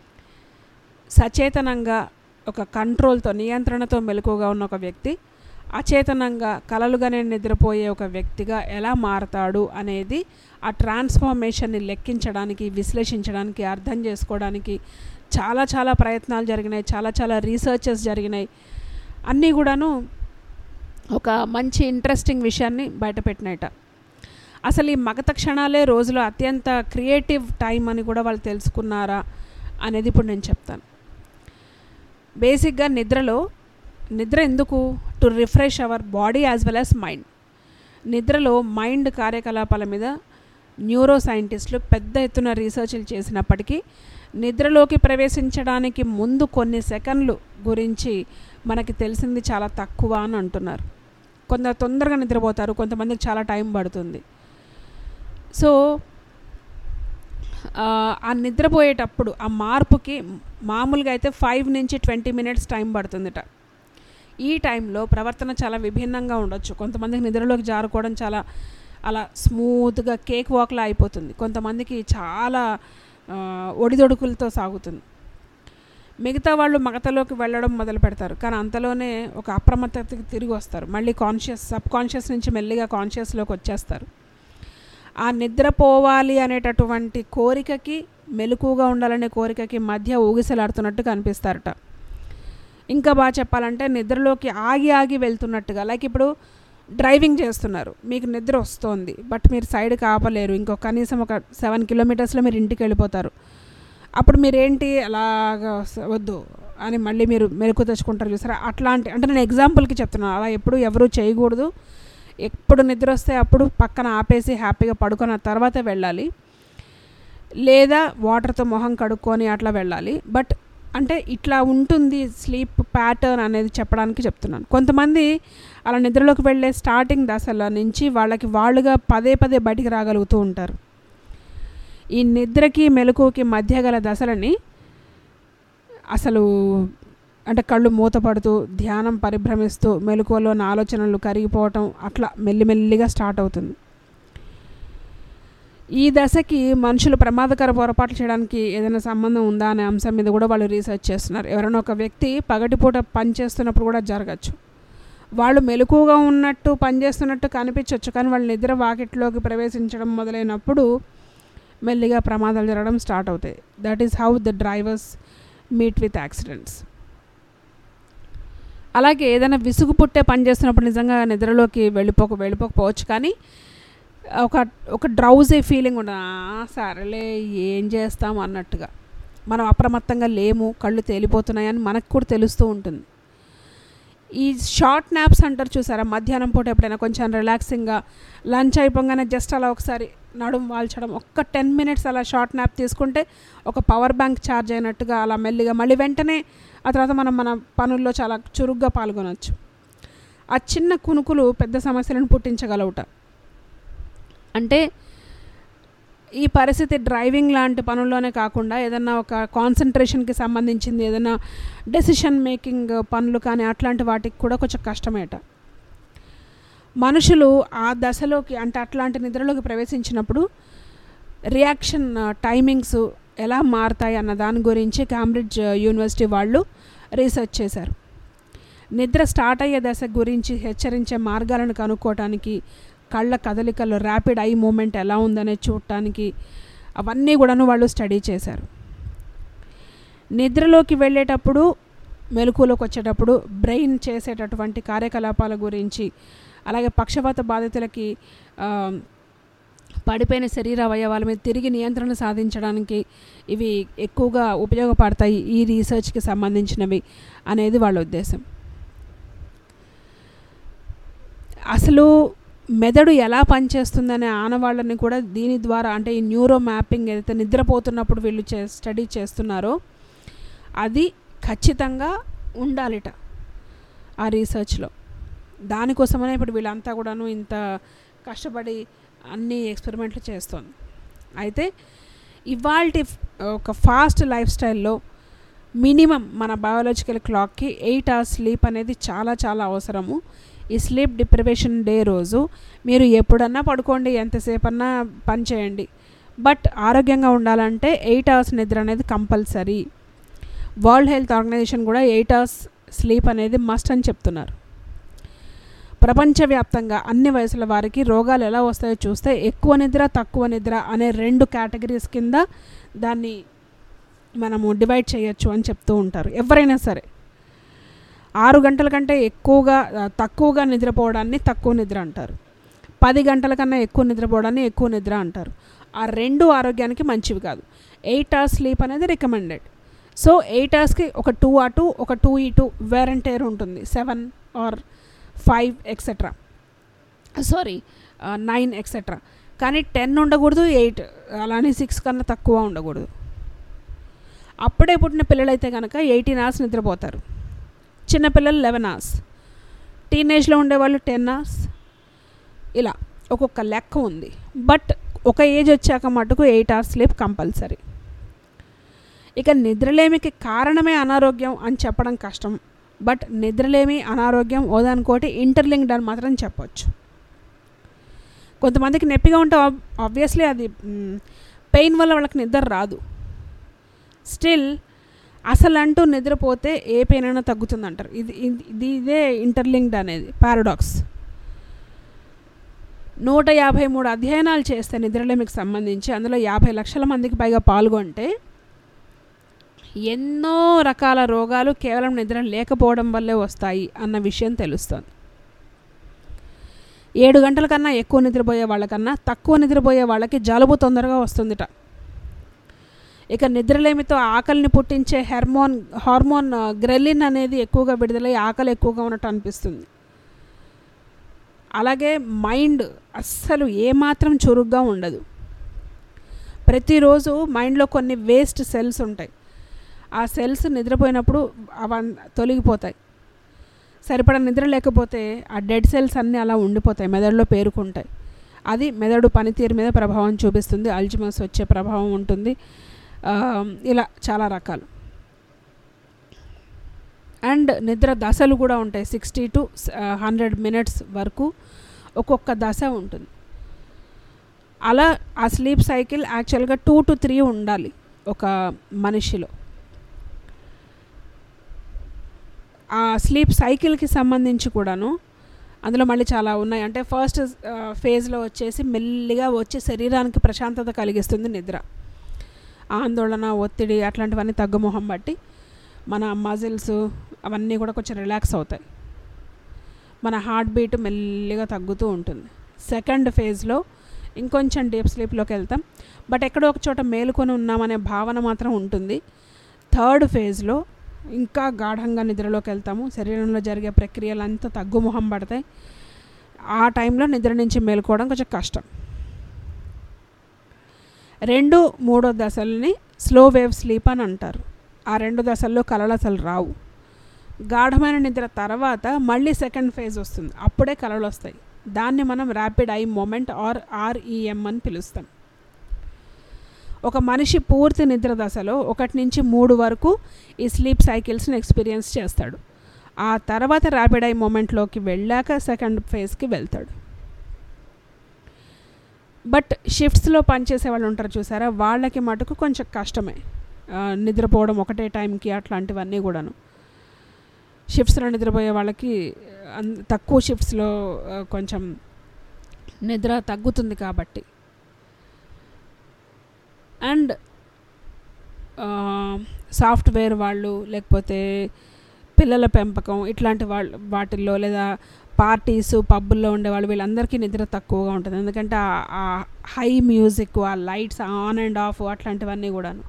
సచేతనంగా ఒక కంట్రోల్తో నియంత్రణతో మెలకువగా ఉన్న ఒక వ్యక్తి అచేతనంగా కలలుగానే నిద్రపోయే ఒక వ్యక్తిగా ఎలా మారతాడు అనేది ఆ ట్రాన్స్ఫార్మేషన్ని లెక్కించడానికి విశ్లేషించడానికి అర్థం చేసుకోవడానికి చాలా చాలా ప్రయత్నాలు జరిగినాయి చాలా చాలా రీసెర్చెస్ జరిగినాయి అన్నీ కూడాను ఒక మంచి ఇంట్రెస్టింగ్ విషయాన్ని బయటపెట్టినాయట అసలు ఈ మగత క్షణాలే రోజులో అత్యంత క్రియేటివ్ టైం అని కూడా వాళ్ళు తెలుసుకున్నారా అనేది ఇప్పుడు నేను చెప్తాను బేసిక్గా నిద్రలో నిద్ర ఎందుకు to refresh our body as well as mind నిద్రలో మైండ్ కార్యకలాపాల మీద న్యూరో సైంటిస్టులు పెద్ద ఎత్తున రీసెర్చ్లు చేసినప్పటికీ నిద్రలోకి ప్రవేశించడానికి ముందు కొన్ని సెకండ్లు గురించి మనకి తెలిసింది చాలా తక్కువ అని అంటున్నారు కొందరు తొందరగా నిద్రపోతారు కొంతమందికి చాలా టైం పడుతుంది సో ఆ, ఆ నిద్రపోయేటప్పుడు ఆ మార్పుకి మామూలుగా అయితే ఫైవ్ నుంచి ట్వంటీ మినిట్స్ టైం పడుతుందిట ఈ టైంలో ప్రవర్తన చాలా విభిన్నంగా ఉండొచ్చు కొంతమందికి నిద్రలోకి జారుకోవడం చాలా అలా స్మూత్గా కేక్ వాక్లా అయిపోతుంది కొంతమందికి చాలా ఆ, ఒడిదొడుకులతో సాగుతుంది మిగతా వాళ్ళు మగతలోకి వెళ్ళడం మొదలు పెడతారు కానీ అంతలోనే ఒక అప్రమత్తతకి తిరిగి వస్తారు మళ్ళీ కాన్షియస్ సబ్ కాన్షియస్ నుంచి మెల్లిగా కాన్షియస్లోకి వచ్చేస్తారు ఆ నిద్రపోవాలి అనేటటువంటి కోరికకి మెలకుగా ఉండాలనే కోరికకి మధ్య ఊగిసలాడుతున్నట్టు కనిపిస్తారట ఇంకా బాగా చెప్పాలంటే నిద్రలోకి ఆగి ఆగి వెళ్తున్నట్టుగా లైక్ ఇప్పుడు డ్రైవింగ్ చేస్తున్నారు మీకు నిద్ర వస్తోంది బట్ మీరు సైడ్కి ఆపలేరు ఇంకో కనీసం ఒక సెవెన్ కిలోమీటర్స్లో మీరు ఇంటికి వెళ్ళిపోతారు అప్పుడు మీరేంటి అలాగా స- వద్దు అని మళ్ళీ మీరు మెలకు తెచ్చుకుంటారు చూసారా అట్లాంటి అంటే నేను ఎగ్జాంపుల్కి చెప్తున్నాను అలా ఎప్పుడు ఎవరూ చేయకూడదు ఎప్పుడు నిద్ర వస్తే అప్పుడు పక్కన ఆపేసి హ్యాపీగా పడుకొని ఆ తర్వాత వెళ్ళాలి లేదా వాటర్తో మొహం కడుక్కొని అట్లా వెళ్ళాలి బట్ అంటే ఇట్లా ఉంటుంది స్లీప్ ప్యాటర్న్ అనేది చెప్పడానికి చెప్తున్నాను కొంతమంది అలా నిద్రలోకి వెళ్ళే స్టార్టింగ్ దశల నుంచి వాళ్ళకి వాళ్ళుగా పదే పదే బయటికి రాగలుగుతూ ఉంటారు ఈ నిద్రకి మెలకువకి మధ్య గల దశలని అసలు అంటే కళ్ళు మూతపడుతూ ధ్యానం పరిభ్రమిస్తూ మెలకువలోని ఆలోచనలు కరిగిపోవటం అట్లా మెల్లిమెల్లిగా స్టార్ట్ అవుతుంది ఈ దశకి మనుషులు ప్రమాదకర పొరపాట్లు చేయడానికి ఏదైనా సంబంధం ఉందా అనే అంశం మీద కూడా వాళ్ళు రీసెర్చ్ చేస్తున్నారు ఎవరైనా ఒక వ్యక్తి పగటిపూట పని చేస్తున్నప్పుడు కూడా జరగచ్చు వాళ్ళు మెలకువగా ఉన్నట్టు పనిచేస్తున్నట్టు కనిపించవచ్చు కానీ వాళ్ళు నిద్ర వాకిట్లోకి ప్రవేశించడం మొదలైనప్పుడు మెల్లిగా ప్రమాదాలు జరగడం స్టార్ట్ అవుతాయి that is how the drivers meet with accidents అలాగే ఏదైనా విసుగు పుట్టే పని చేస్తున్నప్పుడు నిజంగా నిద్రలోకి వెళ్ళిపోక వెళ్ళిపోకపోవచ్చు కానీ ఒక ఒక డ్రౌజీ ఫీలింగ్ ఉండదు "ఆ, సరేలే ఏం చేస్తాం అన్నట్టుగా మనం అప్రమత్తంగా లేము కళ్ళు తేలిపోతున్నాయని మనకు కూడా తెలుస్తూ ఉంటుంది ఈ షార్ట్ నాప్స్ అంటారు చూసారా మధ్యాహ్నం పూట ఎప్పుడైనా కొంచెం రిలాక్సింగ్గా లంచ్ అయిపోగానే జస్ట్ అలా ఒకసారి నడుము వాల్చడం ఒక్క టెన్ మినిట్స్ అలా షార్ట్ నాప్ తీసుకుంటే ఒక పవర్ బ్యాంక్ ఛార్జ్ అయినట్టుగా అలా మెల్లిగా మళ్ళీ వెంటనే ఆ తర్వాత మనం మన పనుల్లో చాలా చురుగ్గా పాల్గొనవచ్చు ఆ చిన్న కునుకులు పెద్ద సమస్యలను పుట్టించగలవుట అంటే ఈ పరిస్థితి డ్రైవింగ్ లాంటి పనుల్లోనే కాకుండా ఏదన్నా ఒక కాన్సన్ట్రేషన్కి సంబంధించింది ఏదైనా డెసిషన్ మేకింగ్ పనులు కానీ అట్లాంటి వాటికి కూడా కొంచెం కష్టమేట మనుషులు ఆ దశలోకి అంటే అట్లాంటి నిద్రలోకి ప్రవేశించినప్పుడు రియాక్షన్ టైమింగ్స్ ఎలా మారుతాయి అన్న దాని గురించి కేంబ్రిడ్జ్ యూనివర్సిటీ వాళ్ళు రీసెర్చ్ చేశారు నిద్ర స్టార్ట్ అయ్యే దశ గురించి హెచ్చరించే మార్గాలను కనుక్కోవటానికి కళ్ళ కదలికలు ర్యాపిడ్ ఐ మూమెంట్ ఎలా ఉందనేది చూడటానికి అవన్నీ కూడాను వాళ్ళు స్టడీ చేశారు నిద్రలోకి వెళ్ళేటప్పుడు మెలకులోకి వచ్చేటప్పుడు బ్రెయిన్ చేసేటటువంటి కార్యకలాపాల గురించి అలాగే పక్షపాత బాధితులకి ఆ, పడిపోయిన శరీర అవయవాల మీద తిరిగి నియంత్రణ సాధించడానికి ఇవి ఎక్కువగా ఉపయోగపడతాయి ఈ రీసెర్చ్కి సంబంధించినవి అనేది వాళ్ళ ఉద్దేశం అసలు మెదడు ఎలా పనిచేస్తుందనే ఆనవాళ్ళని కూడా దీని ద్వారా అంటే ఈ న్యూరో మ్యాపింగ్ ఏదైతే నిద్రపోతున్నప్పుడు వీళ్ళు చే స్టడీ చేస్తున్నారో అది ఖచ్చితంగా ఉండాలిట ఆ రీసెర్చ్లో దానికోసమనే ఇప్పుడు వీళ్ళంతా కూడాను ఇంత కష్టపడి అన్ని ఎక్స్పెరిమెంట్లు చేస్తోంది అయితే ఇవాళ ఒక ఫాస్ట్ లైఫ్ స్టైల్లో మినిమం మన బయాలజికల్ క్లాక్కి ఎయిట్ అవర్స్ స్లీప్ అనేది చాలా చాలా అవసరము ఈ స్లీప్ డిప్రివేషన్ డే రోజు మీరు ఎప్పుడన్నా పడుకోండి ఎంతసేపన్నా పని చేయండి బట్ ఆరోగ్యంగా ఉండాలంటే ఎయిట్ అవర్స్ నిద్ర అనేది కంపల్సరీ వరల్డ్ హెల్త్ ఆర్గనైజేషన్ కూడా ఎయిట్ అవర్స్ స్లీప్ అనేది మస్ట్ అని చెప్తున్నారు ప్రపంచవ్యాప్తంగా అన్ని వయసుల వారికి రోగాలు ఎలా వస్తాయో చూస్తే ఎక్కువ నిద్ర తక్కువ నిద్ర అనే రెండు కేటగిరీస్ కింద దాన్ని మనము డివైడ్ చేయొచ్చు అని చెప్తూ ఉంటారు ఎవరైనా సరే ఆరు గంటల కంటే ఎక్కువగా ఆ, తక్కువగా నిద్రపోవడాన్ని తక్కువ నిద్ర అంటారు పది గంటల కన్నా ఎక్కువ నిద్రపోవడాన్ని ఎక్కువ నిద్ర అంటారు ఆ రెండు ఆరోగ్యానికి మంచివి కాదు ఎయిట్ అవర్స్ స్లీప్ అనేది రికమెండెడ్ సో ఎయిట్ అవర్స్కి ఒక టూ అటు ఒక టూ ఇటు వేర్ అండ్ టేర్ ఉంటుంది seven or five etcetera sorry nine etcetera కానీ టెన్ ఉండకూడదు ఎయిట్ అలానే సిక్స్ కన్నా తక్కువ ఉండకూడదు అప్పుడే పుట్టిన పిల్లలైతే కనుక ఎయిటీన్ అవర్స్ నిద్రపోతారు చిన్నపిల్లలు లెవెన్ అవర్స్ టీనేజ్లో ఉండేవాళ్ళు టెన్ అవర్స్ ఇలా ఒక్కొక్క లెక్క ఉంది బట్ ఒక ఏజ్ వచ్చాక మటుకు ఎయిట్ అవర్స్ స్లీప్ కంపల్సరీ ఇక నిద్రలేమికి కారణమే అనారోగ్యం అని చెప్పడం కష్టం బట్ నిద్రలేమి అనారోగ్యం ఓదానుకోటి ఇంటర్లింక్డ్ అని మాత్రం చెప్పొచ్చు కొంతమందికి నొప్పిగా ఉంటే ఆబ్వియస్లీ అది పెయిన్ వల్ల వాళ్ళకి నిద్ర రాదు స్టిల్ అసలు అంటూ నిద్రపోతే ఏ పెయిన్ అయినా తగ్గుతుంది అంటారు ఇది ఇది- ఇది ఇదే ఇంటర్లింక్డ్ అనేది పారాడాక్స్ నూట యాభై మూడు అధ్యయనాలు చేస్తే నిద్రలేమికి సంబంధించి అందులో యాభై లక్షల మందికి పైగా పాల్గొంటే ఎన్నో రకాల రోగాలు కేవలం నిద్ర లేకపోవడం వల్లే వస్తాయి అన్న విషయం తెలుస్తుంది ఏడు గంటల కన్నా ఎక్కువ నిద్రపోయే వాళ్ళకన్నా తక్కువ నిద్రపోయే వాళ్ళకి జలుబు తొందరగా వస్తుందిట ఇక నిద్రలేమితో ఆకలిని పుట్టించే హెర్మోన్ హార్మోన్ ఆ, గ్రెలిన్ అనేది ఎక్కువగా విడుదలై ఆకలి ఎక్కువగా ఉన్నట్టు అనిపిస్తుంది అలాగే మైండ్ అస్సలు ఏమాత్రం చురుగ్గా ఉండదు ప్రతిరోజు మైండ్లో కొన్ని వేస్ట్ సెల్స్ ఉంటాయి ఆ సెల్స్ నిద్రపోయినప్పుడు అవ తొలగిపోతాయి సరిపడా నిద్ర లేకపోతే ఆ డెడ్ సెల్స్ అన్నీ అలా ఉండిపోతాయి మెదడులో పేరుకుంటాయి అది మెదడు పనితీరు మీద ప్రభావం చూపిస్తుంది అల్జిమస్ వచ్చే ప్రభావం ఉంటుంది ఆ, ఇలా చాలా రకాలు అండ్ నిద్ర దశలు కూడా ఉంటాయి సిక్స్టీ టు హండ్రెడ్ మినిట్స్ వరకు ఒక్కొక్క దశ ఉంటుంది అలా ఆ స్లీప్ సైకిల్ యాక్చువల్గా టూ టు త్రీ ఉండాలి ఒక మనిషిలో ఆ స్లీప్ సైకిల్కి సంబంధించి కూడాను అందులో మళ్ళీ చాలా ఉన్నాయి అంటే ఫస్ట్ ఫేజ్లో వచ్చేసి మెల్లిగా వచ్చి శరీరానికి ప్రశాంతత కలిగిస్తుంది నిద్ర ఆందోళన ఒత్తిడి అట్లాంటివన్నీ తగ్గుముఖం బట్టి మన మజిల్స్ అవన్నీ కూడా కొంచెం రిలాక్స్ అవుతాయి మన హార్ట్ బీట్ మెల్లిగా తగ్గుతూ ఉంటుంది సెకండ్ ఫేజ్లో ఇంకొంచెం డీప్ స్లీప్లోకి వెళ్తాం బట్ ఎక్కడో ఒక చోట మేలుకొని ఉన్నామనే భావన మాత్రం ఉంటుంది థర్డ్ ఫేజ్లో ఇంకా గాఢంగా నిద్రలోకి వెళ్తాము శరీరంలో జరిగే ప్రక్రియలు అంతా తగ్గుముఖం పడతాయి ఆ టైంలో నిద్ర నుంచి మేలుకోవడం కొంచెం కష్టం రెండు మూడో దశల్ని స్లో వేవ్ స్లీప్ అని అంటారు ఆ రెండు దశల్లో కలలు అసలు రావు గాఢమైన నిద్ర తర్వాత మళ్ళీ సెకండ్ ఫేజ్ వస్తుంది అప్పుడే కలలు వస్తాయి దాన్ని మనం rapid eye movement or REM అని పిలుస్తాం ఒక మనిషి పూర్తి నిద్ర దశలో ఒకటి నుంచి మూడు వరకు ఈ స్లీప్ సైకిల్స్ని ఎక్స్పీరియన్స్ చేస్తాడు ఆ తర్వాత ర్యాపిడ్ ఐ మూమెంట్లోకి వెళ్ళాక సెకండ్ ఫేజ్కి వెళ్తాడు బట్ షిఫ్ట్స్లో పనిచేసే వాళ్ళు ఉంటారు చూసారా వాళ్ళకి మటుకు కొంచెం కష్టమే ఆ, నిద్రపోవడం ఒకటే టైంకి అట్లాంటివన్నీ కూడాను షిఫ్ట్స్లో నిద్రపోయే వాళ్ళకి అన్- తక్కువ షిఫ్ట్స్లో ఆ, కొంచెం నిద్ర తగ్గుతుంది కాబట్టి అండ్ సాఫ్ట్వేర్ వాళ్ళు లేకపోతే పిల్లల పెంపకం ఇట్లాంటి వాళ్ళు వాటిల్లో లేదా పార్టీస్ పబ్బుల్లో ఉండేవాళ్ళు వీళ్ళందరికీ నిద్ర తక్కువగా ఉంటుంది ఎందుకంటే ఆ- ఆ హై మ్యూజిక్ ఆ లైట్స్ ఆన్ అండ్ ఆఫ్ అట్లాంటివన్నీ కూడాను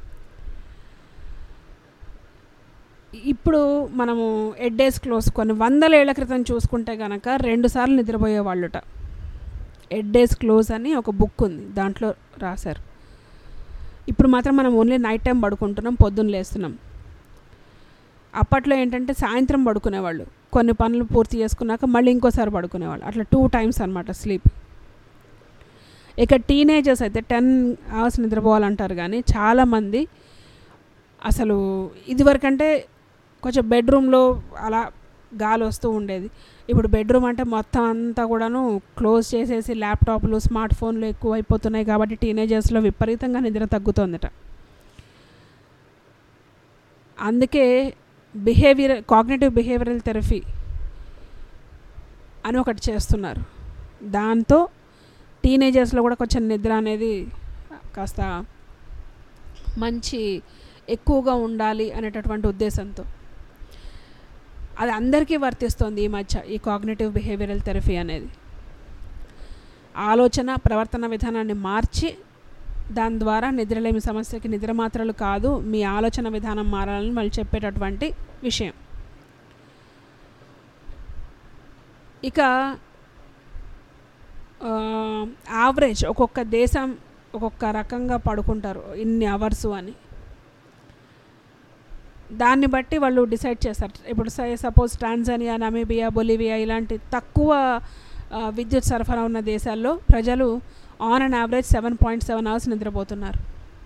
ఇప్పుడు మనము ఎడ్ డేస్ క్లోజ్ కొన్ని వందల ఏళ్ల క్రితం చూసుకుంటే కనుక రెండు సార్లు నిద్రపోయే వాళ్ళుట ఎడ్ డేస్ క్లోజ్ అని ఒక బుక్ ఉంది దాంట్లో రాశారు ఇప్పుడు మాత్రం మనం ఓన్లీ నైట్ టైం పడుకుంటున్నాం పొద్దున్న లేస్తున్నాం అప్పట్లో ఏంటంటే సాయంత్రం పడుకునేవాళ్ళు కొన్ని పనులు పూర్తి చేసుకున్నాక మళ్ళీ ఇంకోసారి పడుకునేవాళ్ళు అట్లా టూ టైమ్స్ అనమాట స్లీప్ ఇక టీనేజర్స్ అయితే టెన్ అవర్స్ నిద్రపోవాలంటారు కానీ చాలామంది అసలు ఇదివరకంటే కొంచెం బెడ్రూమ్లో అలా గాలి వస్తూ ఉండేది ఇప్పుడు బెడ్రూమ్ అంటే మొత్తం అంతా కూడాను క్లోజ్ చేసేసి ల్యాప్టాప్లు స్మార్ట్ ఫోన్లు ఎక్కువ అయిపోతున్నాయి కాబట్టి టీనేజర్స్లో విపరీతంగా నిద్ర తగ్గుతోందట అందుకే బిహేవియర్ కాగ్నేటివ్ బిహేవియరల్ థెరపీ అని ఒకటి చేస్తున్నారు దాంతో టీనేజర్స్లో కూడా కొంచెం నిద్ర అనేది కాస్త మంచి ఎక్కువగా ఉండాలి అనేటటువంటి ఉద్దేశంతో అది అందరికీ వర్తిస్తుంది ఈ మధ్య ఈ కాగ్నేటివ్ బిహేవియరల్ థెరపీ అనేది ఆలోచన ప్రవర్తన విధానాన్ని మార్చి దాని ద్వారా నిద్రలేమి సమస్యకి నిద్ర మాత్రలు కాదు మీ ఆలోచన విధానం మారాలని వాళ్ళు చెప్పేటటువంటి విషయం ఇక యావరేజ్ ఒక్కొక్క దేశం ఒక్కొక్క రకంగా పడుకుంటారు ఇన్ని అవర్స్ అని దాన్ని బట్టి వాళ్ళు డిసైడ్ చేస్తారు ఇప్పుడు సపోజ్ టాంజానియా నమీబియా బొలివియా ఇలాంటి తక్కువ ఆ, విద్యుత్ సరఫరా ఉన్న దేశాల్లో ప్రజలు on and average seven point seven hours నిద్రపోతున్నారు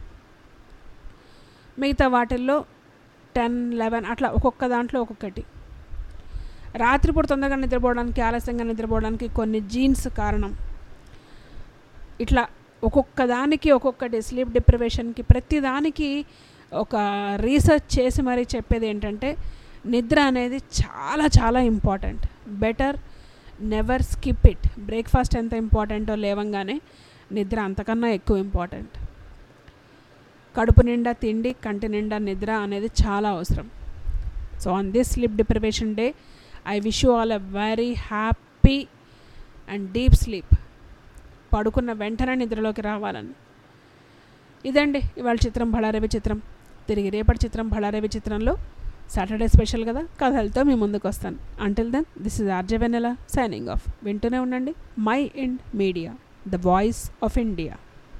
మిగతా వాటిల్లో టెన్ లెవెన్ అట్లా ఒక్కొక్క దాంట్లో ఒక్కొక్కటి రాత్రిపూట తొందరగా నిద్రపోవడానికి ఆలస్యంగా నిద్రపోవడానికి కొన్ని జీన్స్ కారణం ఇట్లా ఒక్కొక్క దానికి ఒక్కొక్కటి స్లీప్ డిప్రివేషన్కి ప్రతి దానికి ఒక రీసెర్చ్ చేసి మరీ చెప్పేది ఏంటంటే నిద్ర అనేది చాలా చాలా important better never skip it breakfast ఎంత ఇంపార్టెంటో లేవంగానే నిద్ర అంతకన్నా ఎక్కువ ఇంపార్టెంట్ కడుపు నిండా తిండి కంటి నిండా నిద్ర అనేది చాలా అవసరం so on this sleep deprivation day I wish you all a very happy and deep sleep పడుకున్న వెంటనే నిద్రలోకి రావాలని ఇదండి ఇవాళ చిత్రం బళారవి చిత్రం తిరిగి రేపటి చిత్రం బళారవి చిత్రంలో సాటర్డే స్పెషల్ కదా కథలతో మీ ముందుకు వస్తాను until then this is RJ Vennela signing off వింటూనే ఉండండి My ఇండ్ Media the voice of India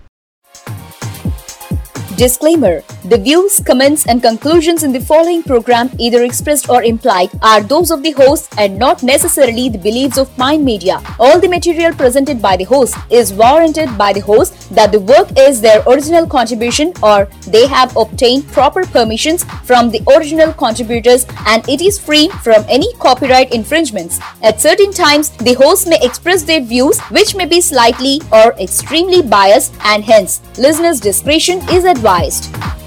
Disclaimer The views, comments, and conclusions in the following program, either expressed or implied, are those of the host and not necessarily the beliefs of Mind Media. All the material presented by the host is warranted by the host that the work is their original contribution or they have obtained proper permissions from the original contributors and it is free from any copyright infringements. At certain times, the host may express their views which may be slightly or extremely biased and hence listeners' discretion is advised.